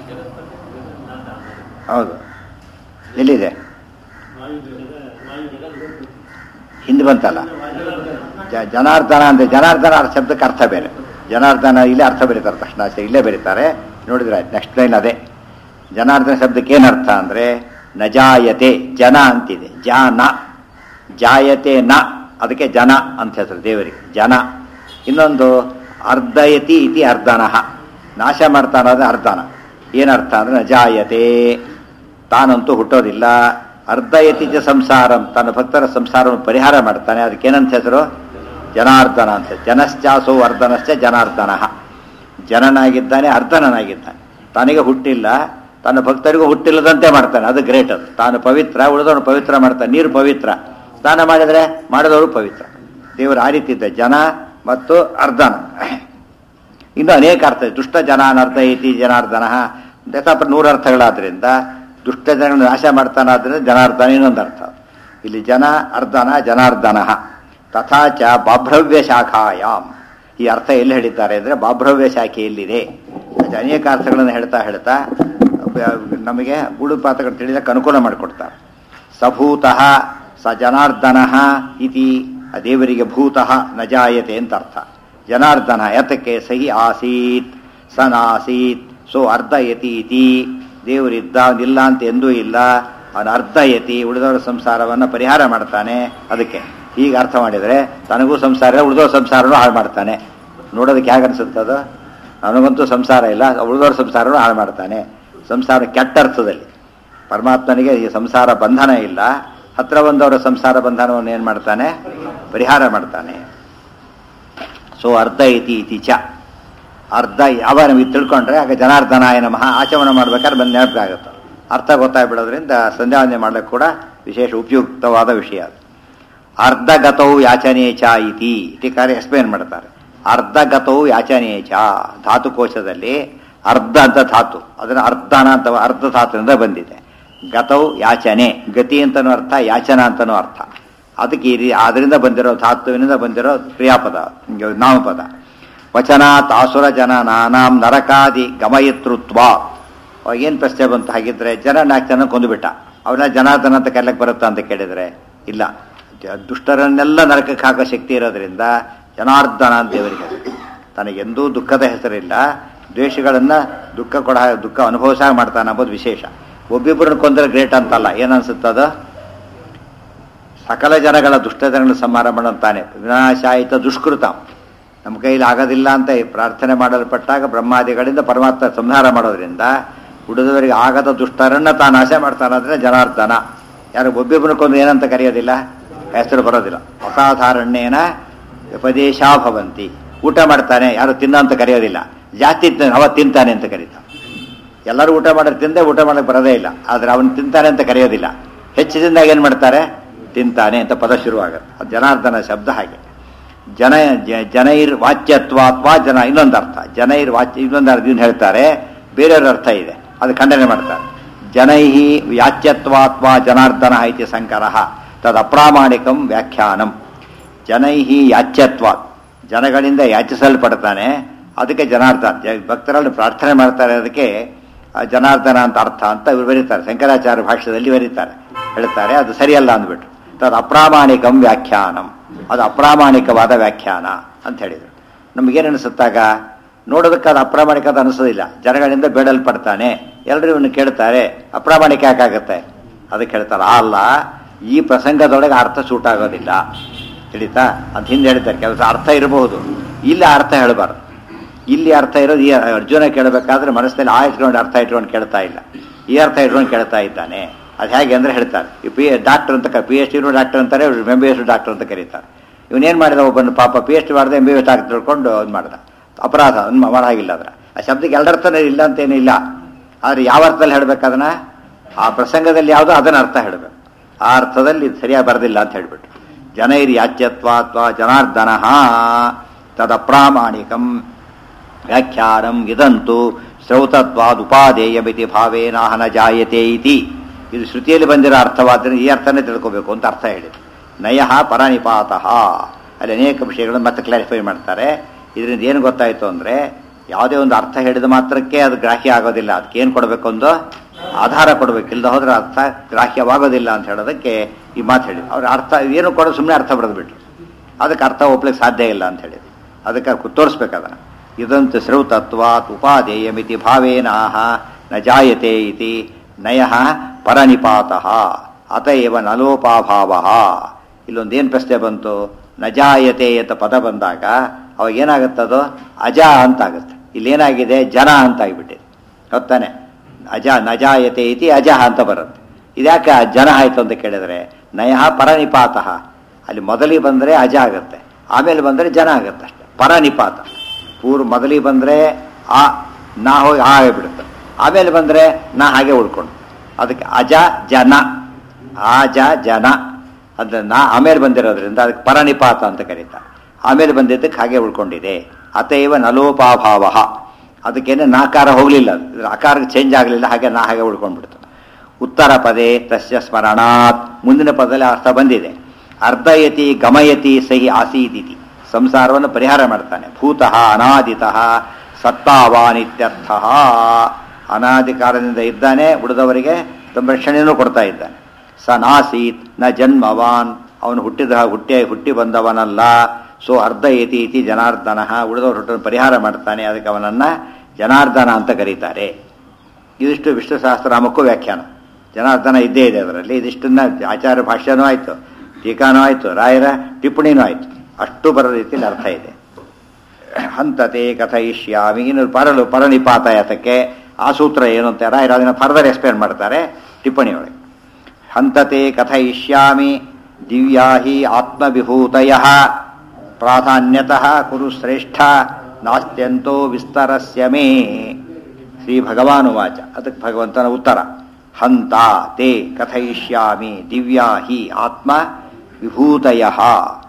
ಹೌದು ಎಲ್ಲಿದೆ ಹಿಂದೆ ಬಂತಲ್ಲ ಜನಾರ್ದನ ಅಂದರೆ ಜನಾರ್ದನ ಶಬ್ದಕ್ಕೆ ಅರ್ಥ ಬೇರೆ ಜನಾರ್ದನ ಇಲ್ಲೇ ಅರ್ಥ ಬರೀತಾರೆ ತಕ್ಷಣ ಅಷ್ಟೇ ಇಲ್ಲೇ ಬರೀತಾರೆ ನೋಡಿದ್ರೆ ಆಯ್ತು ನೆಕ್ಸ್ಟ್ ಲೈನ್ ಅದೇ ಜನಾರ್ದನ ಶಬ್ದಕ್ಕೆ ಏನು ಅರ್ಥ ಅಂದರೆ ನಜಾಯತೆ ಜನ ಅಂತಿದೆ ಜಾನ ಜಾಯತೆ ನ ಅದಕ್ಕೆ ಜನ ಅಂತ ಹೆಸರು ದೇವರಿಗೆ ಜನ ಇನ್ನೊಂದು ಅರ್ಧಯತಿ ಇತಿ ಅರ್ಧನಃ ನಾಶ ಮಾಡ್ತಾನೋದು ಅರ್ಧನ ಏನರ್ಥ ಅಂದರೆ ನಜಾಯತೆ ತಾನಂತೂ ಹುಟ್ಟೋದಿಲ್ಲ ಅರ್ಧಯತಿ ಚ ಸಂಸಾರಂ ತನ್ನ ಭಕ್ತರ ಸಂಸಾರವನ್ನು ಪರಿಹಾರ ಮಾಡ್ತಾನೆ ಅದಕ್ಕೇನಂತ ಹೆಸರು ಜನಾರ್ದನ ಅಂತ ಜನಶ್ಚಾಸೋ ಅರ್ಧನಶ್ಚ ಜನಾರ್ದನ ಜನನಾಗಿದ್ದಾನೆ ಅರ್ಧನನಾಗಿದ್ದಾನೆ ತನಗೆ ಹುಟ್ಟಿಲ್ಲ ತನ್ನ ಭಕ್ತರಿಗೂ ಹುಟ್ಟಿಲ್ಲದಂತೆ ಮಾಡ್ತಾನೆ ಅದು ಗ್ರೇಟ್ ಅದು ತಾನು ಪವಿತ್ರ ಉಳಿದವನು ಪವಿತ್ರ ಮಾಡ್ತಾನೆ ನೀರು ಪವಿತ್ರ ಸ್ನಾನ ಮಾಡಿದರೆ ಮಾಡಿದವರು ಪವಿತ್ರ ದೇವರು ಆ ರೀತಿ ಇದ್ದ ಜನ ಮತ್ತು ಅರ್ಧನ ಇನ್ನು ಅನೇಕ ಅರ್ಥ ದುಷ್ಟ ಜನ ಅನರ್ಥ ಐತಿ ಜನಾರ್ದನ ದತ್ತಾಪ ನೂರು ಅರ್ಥಗಳಾದ್ರಿಂದ ದುಷ್ಟ ಜನಗಳನ್ನು ನಾಶ ಮಾಡ್ತಾನಾದ್ರಿಂದ ಜನಾರ್ದನ ಇನ್ನೊಂದು ಅರ್ಥ ಇಲ್ಲಿ ಜನ ಅರ್ಧನ ಜನಾರ್ದನ ತಥಾ ಚ ಬಾಭ್ರವ್ಯ ಶಾಖಾಯಾಮ್ ಈ ಅರ್ಥ ಎಲ್ಲಿ ಹೇಳಿದ್ದಾರೆ ಅಂದರೆ ಬಾಭ್ರವ್ಯ ಶಾಖೆ ಎಲ್ಲಿದೆ ಅನೇಕ ಅರ್ಥಗಳನ್ನು ಹೇಳ್ತಾ ಹೇಳ್ತಾ ನಮಗೆ ಗೂಡು ಪಾತ್ರಗಳು ತಿಳಿದಕ್ಕೆ ಅನುಕೂಲ ಮಾಡಿಕೊಡ್ತಾರೆ ಸಭೂತಃ ಸ ಜನಾರ್ದನ ಇತಿ ದೇವರಿಗೆ ಭೂತಃ ನಜಾಯತೆ ಅಂತ ಅರ್ಥ ಜನಾರ್ದನ ಯತಕ್ಕೆ ಸಹಿ ಆಸೀತ್ ಸನಾಸೀತ್ ಸೊ ಅರ್ಧಯತಿ ಇತಿ ದೇವರಿದ್ದ ಇಲ್ಲ ಅಂತ ಎಂದೂ ಇಲ್ಲ ಅವನು ಅರ್ಧಯತಿ ಉಳಿದವರ ಸಂಸಾರವನ್ನು ಪರಿಹಾರ ಮಾಡ್ತಾನೆ ಅದಕ್ಕೆ ಈಗ ಅರ್ಥ ಮಾಡಿದರೆ ತನಗೂ ಸಂಸಾರ ಉಳಿದವ್ರ ಸಂಸಾರನೂ ಹಾಳು ಮಾಡ್ತಾನೆ ನೋಡೋದಕ್ಕೆ ಹೇಗೆ ಅನಿಸುತ್ತದು ನನಗಂತೂ ಸಂಸಾರ ಇಲ್ಲ ಉಳಿದವ್ರ ಸಂಸಾರನೂ ಹಾಳು ಮಾಡ್ತಾನೆ ಸಂಸಾರ ಕೆಟ್ಟ ಅರ್ಥದಲ್ಲಿ ಪರಮಾತ್ಮನಿಗೆ ಈ ಸಂಸಾರ ಬಂಧನ ಇಲ್ಲ ಹತ್ರ ಬಂದವರ ಸಂಸಾರ ಬಂಧನವನ್ನು ಏನು ಮಾಡ್ತಾನೆ ಪರಿಹಾರ ಮಾಡ್ತಾನೆ ಸೊ ಅರ್ಧ ಇತಿ ಇತಿ ಚ ಅರ್ಧ ಯಾವ ನಮಗೆ ತಿಳ್ಕೊಂಡ್ರೆ ಆಗ ಜನಾರ್ದನಾಯ ನಮಃ ಆಚಮನ ಮಾಡ್ಬೇಕಾದ್ರೆ ಬಂದು ನೆನಪಾಗುತ್ತೆ ಅರ್ಥ ಗೊತ್ತಾಗ್ಬಿಡೋದ್ರಿಂದ ಸಂಧ್ಯಾವಂದನೆ ಮಾಡಲಿಕ್ಕೆ ಕೂಡ ವಿಶೇಷ ಉಪಯುಕ್ತವಾದ ವಿಷಯ ಅದು ಅರ್ಧಗತೌ ಯಾಚನೆ ಚ ಇತಿ ಇತಿ ಕಾರ್ಯ ಎಕ್ಸ್ಪ್ಲೇನ್ ಮಾಡ್ತಾರೆ ಅರ್ಧಗತೌ ಯಾಚನೆ ಚ ಧಾತುಕೋಶದಲ್ಲಿ ಅರ್ಧ ಅಂತ ಧಾತು ಅದನ್ನ ಅರ್ಧನ ಅಂತ ಅರ್ಧ ಧಾತುವಿಂದ ಬಂದಿದೆ ಗತೌ ಯಾಚನೆ ಗತಿ ಅಂತನೂ ಅರ್ಥ ಯಾಚನ ಅಂತನೂ ಅರ್ಥ ಅದಕ್ಕೆ ಈ ರೀ ಅದರಿಂದ ಬಂದಿರೋ ಧಾತುವಿನಿಂದ ಬಂದಿರೋ ಕ್ರಿಯಾಪದ ನಾಮಪದ ವಚನ ತಾಸುರ ಜನ ನಾನಾಂ ನರಕಾದಿ ಗಮಯತೃತ್ವ ಏನು ಪ್ರಶ್ನೆ ಬಂತು ಹಾಗಿದ್ರೆ ಜನ ನಾಲ್ಕು ಜನ ಕೊಂದುಬಿಟ್ಟ ಅವನ್ನ ಜನಾರ್ದನ ಅಂತ ಕರ್ಲಕ್ಕೆ ಬರುತ್ತಾ ಅಂತ ಕೇಳಿದ್ರೆ ಇಲ್ಲ ಜ- ದುಷ್ಟರನ್ನೆಲ್ಲ ನರಕಕ್ಕೆ ಹಾಕೋ ಶಕ್ತಿ ಇರೋದ್ರಿಂದ ಜನಾರ್ದನ ಅಂತ ದೇವರಿಗೆ ಹೆಸರು. ತನಗೆಂದೂ ದುಃಖದ ಹೆಸರಿಲ್ಲ ದ್ವೇಷಗಳನ್ನ ದುಃಖ ಕೊಡ ದುಃಖ ಅನುಭವಿಸ ಮಾಡ್ತಾನೆ ಅಂಬೋದು ವಿಶೇಷ ಒಬ್ಬಿಬ್ಬರನ್ನ ಕೊಂದರೆ ಗ್ರೇಟ್ ಅಂತಲ್ಲ ಏನನ್ಸುತ್ತದ ಸಕಲ ಜನಗಳ ದುಷ್ಟಜನಗಳ ಸಂಹಾರ ಮಾಡುತ್ತಾನೆ ವಿನಾಶಾಯಿತ ದುಷ್ಕೃತ ನಮ್ಮ ಕೈಲಿ ಆಗೋದಿಲ್ಲ ಅಂತ ಈ ಪ್ರಾರ್ಥನೆ ಮಾಡಲ್ಪಟ್ಟಾಗ ಬ್ರಹ್ಮಾದಿಗಳಿಂದ ಪರಮಾತ್ಮ ಸಂಹಾರ ಮಾಡೋದ್ರಿಂದ ಉಳಿದವರಿಗೆ ಆಗದ ದುಷ್ಟರನ್ನ ತಾನು ನಾಶ ಮಾಡ್ತಾನಂದ್ರೆ ಜನಾರ್ದನ ಯಾರು ಒಬ್ಬಿಬ್ಬನ ಕೊಂದು ಏನಂತ ಕರೆಯೋದಿಲ್ಲ ಹೆಸರು ಬರೋದಿಲ್ಲ ಅಸಾಧಾರಣ್ಯೇನ ಉಪದೇಶಾ ಭವಂತಿ ಊಟ ಮಾಡ್ತಾನೆ ಯಾರು ತಿನ್ನ ಅಂತ ಕರೆಯೋದಿಲ್ಲ ಜಾಸ್ತಿ ತಿನ್ನ- ಅವ ತಿಂತಾನೆ ಅಂತ ಕರೀತಾನೆ ಎಲ್ಲರೂ ಊಟ ಮಾಡೋದು ತಿಂದೆ ಊಟ ಮಾಡಕ್ಕೆ ಬರೋದೇ ಇಲ್ಲ ಆದ್ರೆ ಅವನು ತಿಂತಾನೆ ಅಂತ ಕರೆಯೋದಿಲ್ಲ ಹೆಚ್ಚು ತಿಂದಾಗ ಏನು ಮಾಡ್ತಾರೆ ತಿಂತಾನೆ ಅಂತ ಪದ ಶುರುವಾಗುತ್ತೆ ಅದು ಜನಾರ್ದನ ಶಬ್ದ ಹಾಗೆ ಜನ ಜ- ಜನೈರ್ ವಾಚ್ಯತ್ವ ಅಥವಾ ಜನ ಇನ್ನೊಂದು ಅರ್ಥ ಜನೈರ್ ವಾಚ್ಯ ಇನ್ನೊಂದು ಅರ್ಥ ಇದನ್ನ ಹೇಳ್ತಾರೆ ಬೇರೆಯವ್ರ ಅರ್ಥ ಇದೆ ಅದು ಖಂಡನೆ ಮಾಡ್ತಾರೆ ಜನೈಹಿ ವ್ಯಾಚ್ಯತ್ವಾತ್ಮ ಜನಾರ್ದನ ಐತಿ ಸಂಕರ ತದ್ ಅಪ್ರಾಮಾಣಿಕಂ ವ್ಯಾಖ್ಯಾನಂ ಜನೈಹಿ ಯಾಚ್ಯತ್ವ ಜನಗಳಿಂದ ಯಾಚಿಸಲ್ಪಡ್ತಾನೆ ಅದಕ್ಕೆ ಜನಾರ್ದನ ಜ- ಭಕ್ತರಲ್ಲಿ ಪ್ರಾರ್ಥನೆ ಮಾಡ್ತಾರೆ ಅದಕ್ಕೆ ಆ ಜನಾರ್ದನ ಅಂತ ಅರ್ಥ ಅಂತ ಇವರು ಬರೀತಾರೆ ಶಂಕರಾಚಾರ್ಯ ಭಾಷ್ಯದಲ್ಲಿ ಬರೀತಾರೆ ಹೇಳ್ತಾರೆ ಅದು ಸರಿಯಲ್ಲ ಅಂದ್ಬಿಟ್ಟು ತದ್ ಅಪ್ರಾಮಾಣಿಕಂ ವ್ಯಾಖ್ಯಾನಂ ಅದು ಅಪ್ರಾಮಾಣಿಕವಾದ ವ್ಯಾಖ್ಯಾನ ಅಂತ ಹೇಳಿದರು ನಮಗೇನು ಅನಿಸುತ್ತಾಗ ನೋಡೋದಕ್ಕೆ ಅದು ಅಪ್ರಾಮಾಣಿಕ ಅಂತ ಅನಿಸೋದಿಲ್ಲ ಜನಗಳಿಂದ ಬೇಡಲ್ಪಡ್ತಾನೆ ಎಲ್ಲರೂ ಇವನು ಕೇಳ್ತಾರೆ ಅಪ್ರಾಮಾಣಿಕ ಯಾಕಾಗತ್ತೆ ಅದಕ್ಕೆ ಹೇಳ್ತಾರೆ ಆ ಅಲ್ಲ ಈ ಪ್ರಸಂಗದೊಳಗೆ ಅರ್ಥ ಸೂಟ್ ಆಗೋದಿಲ್ಲ ತಿಳಿತಾ ಅಂತ ಹಿಂದೆ ಹೇಳ್ತಾರೆ ಕೆಲಸ ಅರ್ಥ ಇರಬಹುದು ಇಲ್ಲಿ ಅರ್ಥ ಹೇಳಬಾರ್ದು ಇಲ್ಲಿ ಅರ್ಥ ಇರೋದು ಈ ಅರ್ಜುನ ಕೇಳಬೇಕಾದ್ರೆ ಮನಸ್ಸಲ್ಲಿ ಆ ಇಟ್ಕೊಂಡು ಅರ್ಥ ಇಟ್ಕೊಂಡು ಕೇಳ್ತಾ ಇಲ್ಲ ಈ ಅರ್ಥ ಇಟ್ಕೊಂಡು ಕೇಳ್ತಾ ಇದ್ದಾನೆ ಅದು ಹೇಗೆ ಅಂದ್ರೆ ಹೇಳ್ತಾರೆ ಈ ಪಿ ಡಾಕ್ಟರ್ ಅಂತ ಪಿ ಎಚ್ ಡಿ ಡಾಕ್ಟರ್ ಅಂತಾರೆ ಎಂ ಬಿ ಎಸ್ ಡಾಕ್ಟರ್ ಅಂತ ಕರೀತಾರೆ ಇವನೇನು ಮಾಡಿದ ಒಬ್ಬನ ಪಾಪ ಪಿ ಎಚ್ ಡಿ ಮಾಡಿದೆ ಎಂ ಬಿ ಎಸ್ ಡಾಕ್ಟರ್ ತಿಳ್ಕೊಂಡು ಇದು ಮಾಡ್ದ ಅಪರಾಧ ಅದ್ನ ಮಾಡಾಗಿಲ್ಲ ಅದ್ರ ಆ ಶಬ್ದಕ್ಕೆ ಎರಡರ್ಥನೇ ಇಲ್ಲ ಅಂತೇನಿಲ್ಲ ಆದ್ರೆ ಯಾವ ಅರ್ಥದಲ್ಲಿ ಹೇಳ್ಬೇಕದನ್ನ ಆ ಪ್ರಸಂಗದಲ್ಲಿ ಯಾವುದೋ ಅದನ್ನ ಅರ್ಥ ಹೇಳಬೇಕು ಆ ಅರ್ಥದಲ್ಲಿ ಇದು ಸರಿಯಾಗಿ ಬರೋದಿಲ್ಲ ಅಂತ ಹೇಳ್ಬಿಟ್ಟು ಜನೈರ್ ಯಾಚ್ಯತ್ವ ಅಥವಾ ಜನಾರ್ದನ ತದಪ್ರಾಮಾಣಿಕಂ ವ್ಯಾಖ್ಯಾನಂ ಇದಂತೂ ಶ್ರೌತತ್ವಾದ್ ಉಪಾದೇಯಮಿತಿ ಭಾವೇನಾಹನ ಜಾಯತೆ ಇತಿ ಇದು ಶ್ರುತಿಯಲ್ಲಿ ಬಂದಿರೋ ಅರ್ಥವಾದ್ರೆ ಈ ಅರ್ಥನೇ ತಿಳ್ಕೋಬೇಕು ಅಂತ ಅರ್ಥ ಹೇಳಿದೆ ನಯ ಪರನಿಪಾತಃ ಅಲ್ಲಿ ಅನೇಕ ವಿಷಯಗಳನ್ನು ಮತ್ತೆ ಕ್ಲಾರಿಫೈ ಮಾಡ್ತಾರೆ ಇದರಿಂದ ಏನು ಗೊತ್ತಾಯಿತು ಅಂದರೆ ಯಾವುದೇ ಒಂದು ಅರ್ಥ ಹೇಳಿದ ಮಾತ್ರಕ್ಕೆ ಅದು ಗ್ರಾಹ್ಯ ಆಗೋದಿಲ್ಲ ಅದಕ್ಕೆ ಏನು ಕೊಡಬೇಕು ಒಂದು ಆಧಾರ ಕೊಡಬೇಕು ಇಲ್ಲದ ಹೋದ್ರೆ ಅರ್ಥ ಗ್ರಾಹ್ಯವಾಗೋದಿಲ್ಲ ಅಂತ ಹೇಳೋದಕ್ಕೆ ಈ ಮಾತು ಹೇಳಿದ್ರು ಅವ್ರ ಅರ್ಥ ಏನು ಕೊಡೋದು ಸುಮ್ಮನೆ ಅರ್ಥ ಬರೆದ್ಬಿಟ್ರು ಅದಕ್ಕೆ ಅರ್ಥ ಒಪ್ಲಿಕ್ಕೆ ಸಾಧ್ಯ ಇಲ್ಲ ಅಂತ ಹೇಳಿದ್ರು ಅದಕ್ಕೆ ಅವ್ರು ತೋರಿಸ್ಬೇಕು ಅದನ್ನು ಇದಂತು ಶ್ರೌತತ್ವಾತ್ ಉಪಾದೇಯಮಿತಿ ಭಾವೇನಾಹ ನ ಜಾಯತೆ ಇತಿ ನಯ ಪರನಿಪಾತಃ ಅತಏವ ನಲೋಪಾಭಾವ ಇಲ್ಲೊಂದೇನು ಪ್ರಶ್ನೆ ಬಂತು ನ ಜಾಯತೆ ಅಂತ ಪದ ಬಂದಾಗ ಅವಾಗ ಏನಾಗುತ್ತದು ಅಜ ಅಂತ ಆಗುತ್ತೆ ಇಲ್ಲೇನಾಗಿದೆ ಜನ ಅಂತ ಆಗಿಬಿಟ್ಟಿದೆ ಗೊತ್ತಾನೆ ಅಜ ನಜಾಯತೆ ಇತಿ ಅಜಹ ಅಂತ ಬರುತ್ತೆ ಇದ್ಯಾಕೆ ಜನ ಆಯ್ತು ಅಂತ ಕೇಳಿದ್ರೆ ನಯ ಪರನಿಪಾತಃ ಅಲ್ಲಿ ಮೊದಲಿಗೆ ಬಂದರೆ ಅಜ ಆಗುತ್ತೆ ಆಮೇಲೆ ಬಂದರೆ ಜನ ಆಗುತ್ತೆ ಅಷ್ಟೆ ಪರನಿಪಾತ ಪೂರ್ವ ಮೊದಲಿಗೆ ಬಂದರೆ ಆ ನಾ ಹೋಗಿ ಆ ಆಗಿಬಿಡುತ್ತೆ ಆಮೇಲೆ ಬಂದರೆ ನಾ ಹಾಗೆ ಉಳ್ಕೊಂಡು ಅದಕ್ಕೆ ಅಜ ಜನ ಆಜ ಜನ ಅಂದ್ರೆ ನಾ ಆಮೇಲೆ ಬಂದಿರೋದ್ರಿಂದ ಅದಕ್ಕೆ ಪರನಿಪಾತ ಅಂತ ಕರೀತಾರೆ ಆಮೇಲೆ ಬಂದಿದ್ದಕ್ಕೆ ಹಾಗೆ ಉಳ್ಕೊಂಡಿದೆ ಅತೈವ ನಲೋಪಾಭಾವ ಅದಕ್ಕೇನೆ ನಾಕಾರ ಹೋಗಲಿಲ್ಲ ಇದ್ರ ಆಕಾರಕ್ಕೆ ಚೇಂಜ್ ಆಗಲಿಲ್ಲ ಹಾಗೆ ನಾ ಹಾಗೆ ಉಳ್ಕೊಂಡ್ಬಿಡ್ತು ಉತ್ತರ ಪದೇ ತಸ್ಯ ಸ್ಮರಣಾತ್ ಮುಂದಿನ ಪದದಲ್ಲಿ ಅರ್ಥ ಬಂದಿದೆ ಅರ್ಧಯತಿ ಗಮಯತಿ ಸಹಿ ಆಸೀದಿತಿ ಸಂಸಾರವನ್ನು ಪರಿಹಾರ ಮಾಡ್ತಾನೆ ಭೂತಃ ಅನಾದಿತಃ ಸತ್ತಾವಾನಿತ್ಯರ್ಥ ಅನಾದಿ ಕಾಲದಿಂದ ಇದ್ದಾನೆ ಉಳಿದವರಿಗೆ ಸಂರಕ್ಷಣೆಯನ್ನು ಕೊಡ್ತಾ ಇದ್ದಾನೆ ಸ ನಾಸೀತ್ ನ ಜನ್ಮವಾನ್ ಅವನು ಹುಟ್ಟಿದ ಹುಟ್ಟಿ ಹುಟ್ಟಿ ಬಂದವನಲ್ಲ ಸೊ ಅರ್ಧಯತಿ ಇತಿ ಜನಾರ್ದನ ಉಳಿದವರು ಹುಟ್ಟನ್ನು ಪರಿಹಾರ ಮಾಡ್ತಾನೆ ಅದಕ್ಕೆ ಅವನನ್ನ ಜನಾರ್ದನ ಅಂತ ಕರೀತಾರೆ ಇದಿಷ್ಟು ವಿಷ್ಣು ಸಹಸ್ರನಾಮಕ್ಕೂ ವ್ಯಾಖ್ಯಾನ ಜನಾರ್ದನ ಇದ್ದೇ ಇದೆ ಅದರಲ್ಲಿ ಇದಿಷ್ಟನ್ನ ಆಚಾರ್ಯ ಭಾಷ್ಯನೂ ಆಯಿತು ಟೀಕಾನೂ ಆಯಿತು ರಾಯರ ಟಿಪ್ಪಣಿನೂ ಆಯಿತು ಅಷ್ಟು ಬರೋ ರೀತಿಯಲ್ಲಿ ಅರ್ಥ ಇದೆ ಹಂತತೆ ಕಥಯಿಷ್ಯಾಮಿ ಇನ್ನು ಪರಲು ಪರನಿಪಾತ ಯಾತಕ್ಕೆ ಆ ಸೂತ್ರ ಏನು ಅಂತ ರಾಯರು ಅದನ್ನು ಫರ್ದರ್ ಎಕ್ಸ್ಪ್ಲೇನ್ ಮಾಡ್ತಾರೆ ಟಿಪ್ಪಣಿಯೊಳಗೆ ಹಂತತೆ ಕಥಯಿಷ್ಯಾಮಿ ದಿವ್ಯಾ ಹಿ ಆತ್ಮವಿಭೂತಯ ಪ್ರಾಧಾನ್ಯತಃ ಕುರು ಶ್ರೇಷ್ಠ ನಾಸ್ತ್ಯಂತೋ ವಿಸ್ತರಸ್ಯ ಮೇ ಶ್ರೀ ಭಗವಾನುವಾಚ ಅದಕ್ಕೆ ಭಗವಂತನ ಉತ್ತರ ಹಂತ ತೇ ಕಥಯಿಷ್ಯಾಮಿ ದಿವ್ಯಾ ಹಿ ಆತ್ಮ ವಿಭೂತಯ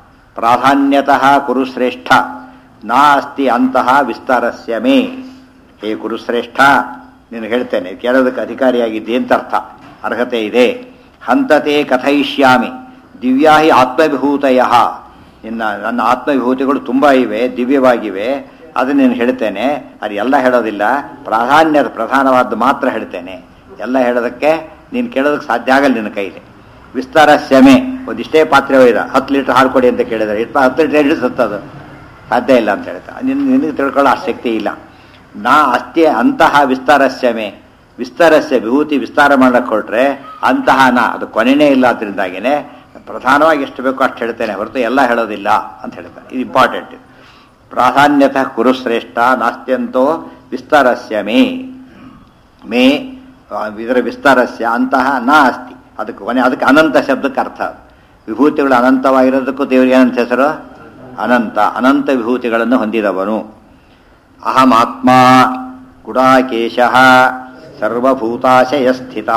ಪ್ರಾಧಾನ್ಯತಃ ಕುರು ಶ್ರೇಷ್ಠ ನಾಸ್ತಿ ಅಂತಹ ವಿಸ್ತಾರಸ್ಯ ಮೇ ಹೇ ಕುರುಶ್ರೇಷ್ಠ ನೀನು ಹೇಳ್ತೇನೆ ಕೇಳೋದಕ್ಕೆ ಅಧಿಕಾರಿಯಾಗಿದ್ದೆ ಅಂತ ಅರ್ಥ ಅರ್ಹತೆ ಇದೆ ಹಂತತೆ ಕಥಯಿಷ್ಯಾಮಿ ದಿವ್ಯಾಹಿ ಆತ್ಮವಿಭೂತಯ ಇನ್ನು ನನ್ನ ಆತ್ಮವಿಭೂತಿಗಳು ತುಂಬ ಇವೆ ದಿವ್ಯವಾಗಿವೆ ಅದನ್ನು ನೀನು ಹೇಳ್ತೇನೆ ಅದು ಎಲ್ಲ ಹೇಳೋದಿಲ್ಲ ಪ್ರಾಧಾನ್ಯ ಪ್ರಧಾನವಾದ್ದು ಮಾತ್ರ ಹೇಳ್ತೇನೆ ಎಲ್ಲ ಹೇಳೋದಕ್ಕೆ ನೀನು ಕೇಳೋದಕ್ಕೆ ಸಾಧ್ಯ ಆಗಲ್ಲ ನಿನ್ನ ಕೈಲಿ ವಿಸ್ತಾರ ಶಮೆ ಒಂದಿಷ್ಟೇ ಪಾತ್ರೆ ಒಯ್ದ ಹತ್ತು ಲೀಟರ್ ಹಾಲು ಕೊಡಿ ಅಂತ ಕೇಳಿದ್ರೆ ಇಪ್ಪ ಹತ್ತು ಲೀಟರ್ ಹಿಡಿದು ಸತ್ತದು ಸಾಧ್ಯ ಇಲ್ಲ ಅಂತ ಹೇಳ್ತಾ ನಿನ್ನ ನಿನಗೆ ತಿಳ್ಕೊಳ್ಳೋ ಆಸಕ್ತಿ ಇಲ್ಲ ನಾ ಅಷ್ಟೇ ಅಂತಹ ವಿಸ್ತಾರಸ್ಯಮೆ ವಿಸ್ತಾರಸ್ಯ ವಿಭೂತಿ ವಿಸ್ತಾರ ಮಾಡಕ್ಕೆ ಹೊರಟ್ರೆ ಅಂತಹ ನಾ ಅದು ಕೊನೆಯೇ ಇಲ್ಲ ಅದರಿಂದಾಗಿನೇ ಪ್ರಧಾನವಾಗಿ ಎಷ್ಟು ಬೇಕೋ ಅಷ್ಟು ಹೇಳ್ತೇನೆ ಹೊರತು ಎಲ್ಲ ಹೇಳೋದಿಲ್ಲ ಅಂತ ಹೇಳ್ತಾರೆ ಇದು ಇಂಪಾರ್ಟೆಂಟ್ ಪ್ರಾಧಾನ್ಯತಃ ಕುರುಶ್ರೇಷ್ಠ ನಾಸ್ತ್ಯಂತೋ ವಿಸ್ತಾರಸ್ಯ ಮೇ ಮೇ ಆ, ಇದರ ವಿಸ್ತಾರಸ್ಯ ಅಂತಹ ನ ಅಸ್ತಿ ಅದಕ್ಕೆ ಕೊನೆ ಅದಕ್ಕೆ ಅನಂತ ಶಬ್ದಕ್ಕೆ ಅರ್ಥ ವಿಭೂತಿಗಳು ಅನಂತವಾಗಿರೋದಕ್ಕೂ ದೇವರಿಗೆ ಏನಂತ ಹೆಸರು ಅನಂತ ಅನಂತ ವಿಭೂತಿಗಳನ್ನು ಹೊಂದಿದವನು ಅಹಮಾತ್ಮ ಗುಡಾಕೇಶ ಸರ್ವಭೂತಾಶಯ ಸ್ಥಿತ